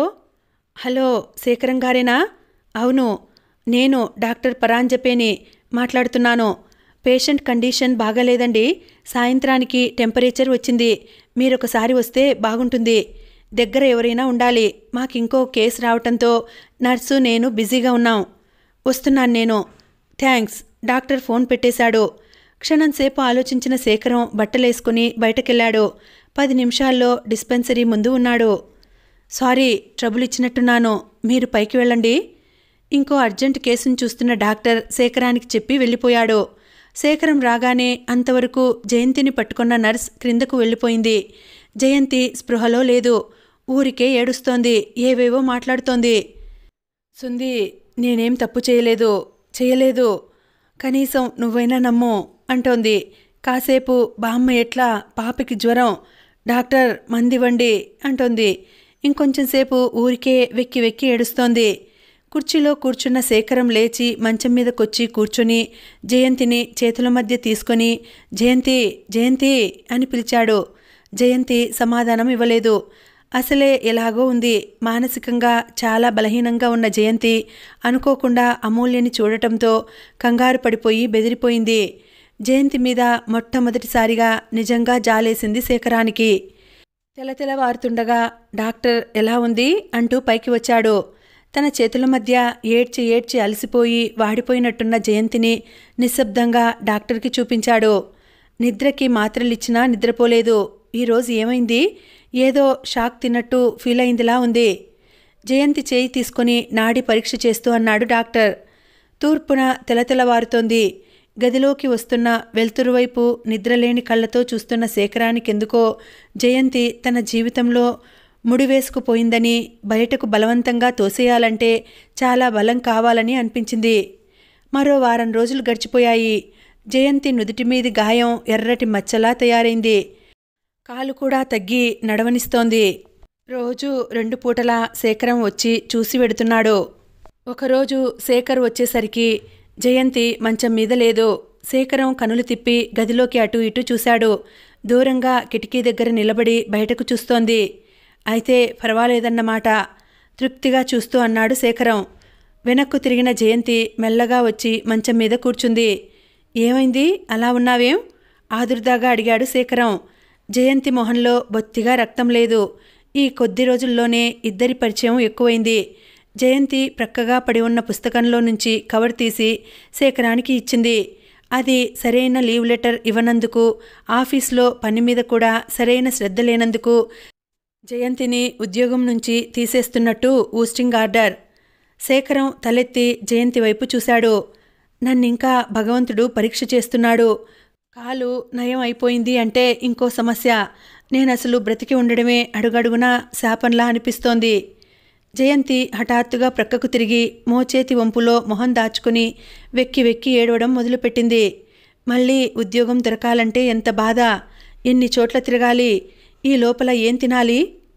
హలో శేఖరం గారేనా అవును నేను డాక్టర్ పరాంజపేని మాట్లాడుతున్నాను పేషెంట్ కండిషన్ బాగాలేదండి సాయంత్రానికి టెంపరేచర్ వచ్చింది మీరొకసారి వస్తే బాగుంటుంది దగ్గర ఎవరైనా ఉండాలి మాకింకో కేసు రావటంతో నర్సు నేను బిజీగా ఉన్నాం వస్తున్నాను నేను థ్యాంక్స్ డాక్టర్ ఫోన్ పెట్టేశాడు క్షణంసేపు ఆలోచించిన శేఖరం బట్టలేసుకుని బయటకెళ్ళాడు పది నిమిషాల్లో డిస్పెన్సరీ ముందు ఉన్నాడు సారీ ట్రబుల్ ఇచ్చినట్టున్నాను మీరు పైకి వెళ్ళండి ఇంకో అర్జెంట్ కేసును చూస్తున్న డాక్టర్ శేఖరానికి చెప్పి వెళ్ళిపోయాడు శేఖరం రాగానే అంతవరకు జయంతిని పట్టుకున్న నర్స్ క్రిందకు వెళ్ళిపోయింది జయంతి స్పృహలో లేదు ఊరికే ఏడుస్తోంది ఏవేవో మాట్లాడుతోంది సుంది నేనేం తప్పు చేయలేదు చేయలేదు కనీసం నువ్వైనా నమ్ము అంటోంది కాసేపు బామ్మ ఎట్లా పాపకి జ్వరం డాక్టర్ మందివ్వండి అంటోంది ఇంకొంచెం సేపు ఊరికే వెక్కి వెక్కి ఏడుస్తోంది కుర్చీలో కూర్చున్న శేఖరం లేచి మంచం మీదకొచ్చి కూర్చుని జయంతిని చేతుల మధ్య తీసుకొని జయంతి జయంతి అని పిలిచాడు జయంతి సమాధానం ఇవ్వలేదు అసలే ఎలాగో ఉంది మానసికంగా చాలా బలహీనంగా ఉన్న జయంతి అనుకోకుండా అమూల్యని చూడటంతో కంగారు పడిపోయి బెదిరిపోయింది జయంతి మీద మొట్టమొదటిసారిగా నిజంగా జాలేసింది శేఖరానికి తెలతెలవారుతుండగా డాక్టర్ ఎలా ఉంది అంటూ పైకి వచ్చాడు తన చేతుల మధ్య ఏడ్చి ఏడ్చి అలసిపోయి వాడిపోయినట్టున్న జయంతిని నిశ్శబ్దంగా డాక్టర్కి చూపించాడు నిద్రకి మాత్రలిచ్చినా నిద్రపోలేదు ఈరోజు ఏమైంది ఏదో షాక్ తిన్నట్టు ఫీల్ అయిందిలా ఉంది జయంతి చేయి తీసుకుని నాడి పరీక్ష చేస్తూ అన్నాడు డాక్టర్ తూర్పున తెలతెలవారుతోంది గదిలోకి వస్తున్న వెలుతురు వైపు నిద్రలేని కళ్ళతో చూస్తున్న శేఖరానికెందుకో జయంతి తన జీవితంలో ముడివేసుకుపోయిందని బయటకు బలవంతంగా తోసేయాలంటే చాలా బలం కావాలని అనిపించింది మరో వారం రోజులు గడిచిపోయాయి జయంతి నుదుటి మీది గాయం ఎర్రటి మచ్చలా తయారైంది కాలు కూడా తగ్గి నడవనిస్తోంది రోజు రెండు పూటలా శేఖరం వచ్చి చూసి వెడుతున్నాడు ఒకరోజు శేఖర్ వచ్చేసరికి జయంతి మంచం మీద లేదు శేఖరం కనులు తిప్పి గదిలోకి అటు ఇటు చూశాడు దూరంగా కిటికీ దగ్గర నిలబడి బయటకు చూస్తోంది అయితే పర్వాలేదన్నమాట తృప్తిగా చూస్తూ అన్నాడు శేఖరం వెనక్కు తిరిగిన జయంతి మెల్లగా వచ్చి మంచం మీద కూర్చుంది ఏమైంది అలా ఉన్నావేం ఆదుర్దాగా అడిగాడు శేఖరం జయంతి మొహంలో బొత్తిగా రక్తం లేదు ఈ కొద్ది రోజుల్లోనే ఇద్దరి పరిచయం ఎక్కువైంది జయంతి ప్రక్కగా పడి ఉన్న పుస్తకంలో నుంచి కవర్ తీసి శేఖరానికి ఇచ్చింది అది సరైన లీవ్ లెటర్ ఇవ్వనందుకు ఆఫీస్లో పని మీద కూడా సరైన శ్రద్ధ లేనందుకు జయంతిని ఉద్యోగం నుంచి తీసేస్తున్నట్టు ఊస్టింగ్ ఆర్డర్ శేఖరం తలెత్తి జయంతి వైపు చూశాడు నన్నింకా భగవంతుడు పరీక్ష చేస్తున్నాడు కాలు నయం అయిపోయింది అంటే ఇంకో సమస్య నేనసలు బ్రతికి ఉండడమే అడుగడుగునా శాపంలా అనిపిస్తోంది జయంతి హఠాత్తుగా ప్రక్కకు తిరిగి మోచేతి వంపులో మొహం దాచుకుని వెక్కి వెక్కి ఏడవడం మొదలుపెట్టింది మళ్ళీ ఉద్యోగం దొరకాలంటే ఎంత బాధ ఎన్ని చోట్ల తిరగాలి ఈ లోపల ఏం తినాలి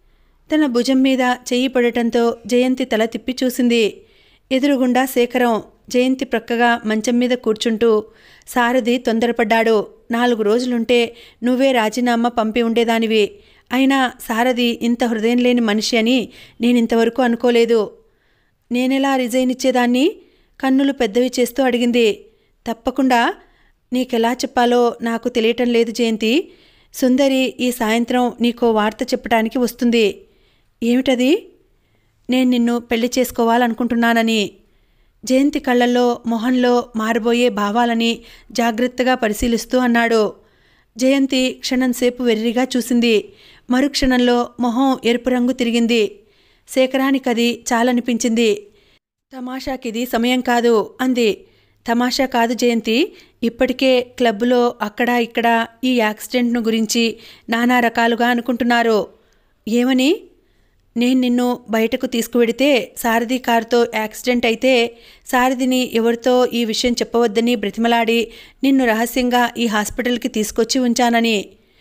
తన భుజం మీద చెయ్యి పడటంతో జయంతి తల తిప్పి చూసింది ఎదురుగుండా శేఖరం జయంతి ప్రక్కగా మంచం మీద కూర్చుంటూ సారథి తొందరపడ్డాడు నాలుగు రోజులుంటే నువ్వే రాజీనామా పంపి ఉండేదానివి అయినా సారథి ఇంత హృదయం లేని మనిషి అని నేనింతవరకు అనుకోలేదు నేనెలా రిజైన్ ఇచ్చేదాన్ని కన్నులు పెద్దవి చేస్తూ అడిగింది తప్పకుండా నీకెలా చెప్పాలో నాకు తెలియటం లేదు జయంతి సుందరి ఈ సాయంత్రం నీకో వార్త చెప్పడానికి వస్తుంది ఏమిటది నేను నిన్ను పెళ్లి చేసుకోవాలనుకుంటున్నానని జయంతి కళ్ళల్లో మొహంలో మారబోయే భావాలని జాగ్రత్తగా పరిశీలిస్తూ అన్నాడు జయంతి క్షణంసేపు వెర్రిగా చూసింది మరుక్షణంలో మొహం ఎరుపు రంగు తిరిగింది శేఖరానికది చాలనిపించింది తమాషాకిది సమయం కాదు అంది తమాషా కాదు జయంతి ఇప్పటికే క్లబ్లో అక్కడ ఇక్కడ ఈ యాక్సిడెంట్ను గురించి నానా రకాలుగా అనుకుంటున్నారు ఏమని నేను నిన్ను బయటకు తీసుకువెడితే సారథి కారుతో యాక్సిడెంట్ అయితే సారథిని ఎవరితో ఈ విషయం చెప్పవద్దని బ్రతిమలాడి నిన్ను రహస్యంగా ఈ హాస్పిటల్కి తీసుకొచ్చి ఉంచానని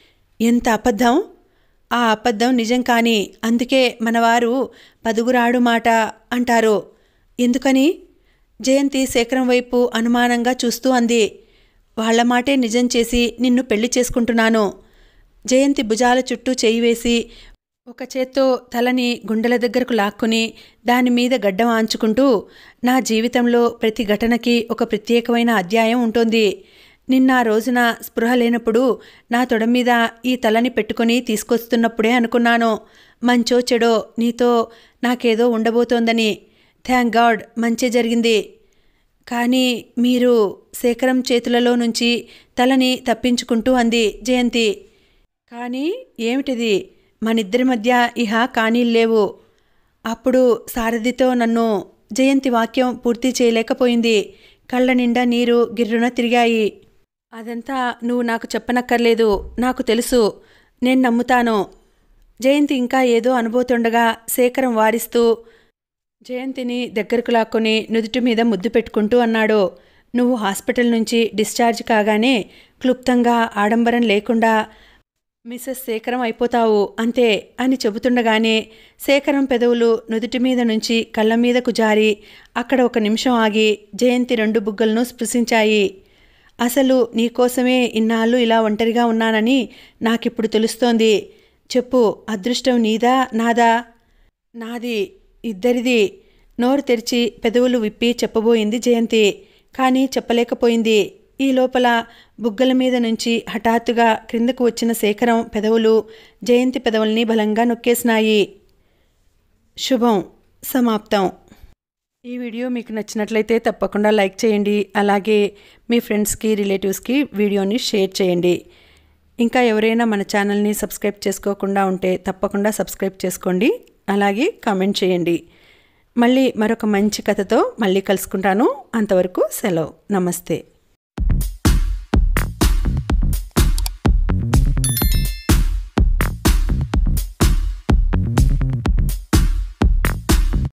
ఎంత అబద్ధం ఆ అబద్ధం నిజం కాని అందుకే మనవారు పదుగురాడు మాట అంటారు ఎందుకని జయంతి శేఖరం వైపు అనుమానంగా చూస్తూ అంది వాళ్ల మాటే నిజం చేసి నిన్ను పెళ్లి చేసుకుంటున్నాను జయంతి భుజాల చుట్టూ చేయి వేసి ఒక చేత్తో తలని గుండెల దగ్గరకు లాక్కుని దాని మీద గడ్డం ఆంచుకుంటూ నా జీవితంలో ప్రతి ఘటనకి ఒక ప్రత్యేకమైన అధ్యాయం ఉంటుంది నిన్న ఆ రోజున స్పృహ లేనప్పుడు నా తొడ మీద ఈ తలని పెట్టుకొని తీసుకొస్తున్నప్పుడే అనుకున్నాను మంచో చెడో నీతో నాకేదో ఉండబోతోందని థ్యాంక్ గాడ్ మంచి జరిగింది కానీ మీరు శేఖరం చేతులలో నుంచి తలని తప్పించుకుంటూ అంది జయంతి కానీ ఏమిటిది మనిద్దరి మధ్య ఇహ కానీల్లేవు అప్పుడు సారథితో నన్ను జయంతి వాక్యం పూర్తి చేయలేకపోయింది కళ్ళ నిండా నీరు గిర్రున తిరిగాయి అదంతా నువ్వు నాకు చెప్పనక్కర్లేదు నాకు తెలుసు నేను నమ్ముతాను జయంతి ఇంకా ఏదో అనుబోతుండగా శేఖరం వారిస్తూ జయంతిని దగ్గరకు లాక్కొని నుదుటి మీద ముద్దు పెట్టుకుంటూ అన్నాడు నువ్వు హాస్పిటల్ నుంచి డిశ్చార్జ్ కాగానే క్లుప్తంగా ఆడంబరం లేకుండా మిసెస్ శేఖరం అయిపోతావు అంతే అని చెబుతుండగానే శేఖరం పెదవులు నుదుటి మీద నుంచి కళ్ళ మీదకు జారి అక్కడ ఒక నిమిషం ఆగి జయంతి రెండు బుగ్గలను స్పృశించాయి అసలు నీకోసమే ఇన్నాళ్ళు ఇలా ఒంటరిగా ఉన్నానని నాకిప్పుడు తెలుస్తోంది చెప్పు అదృష్టం నీదా నాదా నాది ఇద్దరిది నోరు తెరిచి పెదవులు విప్పి చెప్పబోయింది జయంతి కానీ చెప్పలేకపోయింది ఈ లోపల బుగ్గల మీద నుంచి హఠాత్తుగా క్రిందకు వచ్చిన శేఖరం పెదవులు జయంతి పెదవుల్ని బలంగా నొక్కేసినాయి శుభం సమాప్తం ఈ వీడియో మీకు నచ్చినట్లయితే తప్పకుండా లైక్ చేయండి అలాగే మీ ఫ్రెండ్స్కి రిలేటివ్స్కి వీడియోని షేర్ చేయండి ఇంకా ఎవరైనా మన ఛానల్ని సబ్స్క్రైబ్ చేసుకోకుండా ఉంటే తప్పకుండా సబ్స్క్రైబ్ చేసుకోండి అలాగే కామెంట్ చేయండి మళ్ళీ మరొక మంచి కథతో మళ్ళీ కలుసుకుంటాను అంతవరకు సెలవు నమస్తే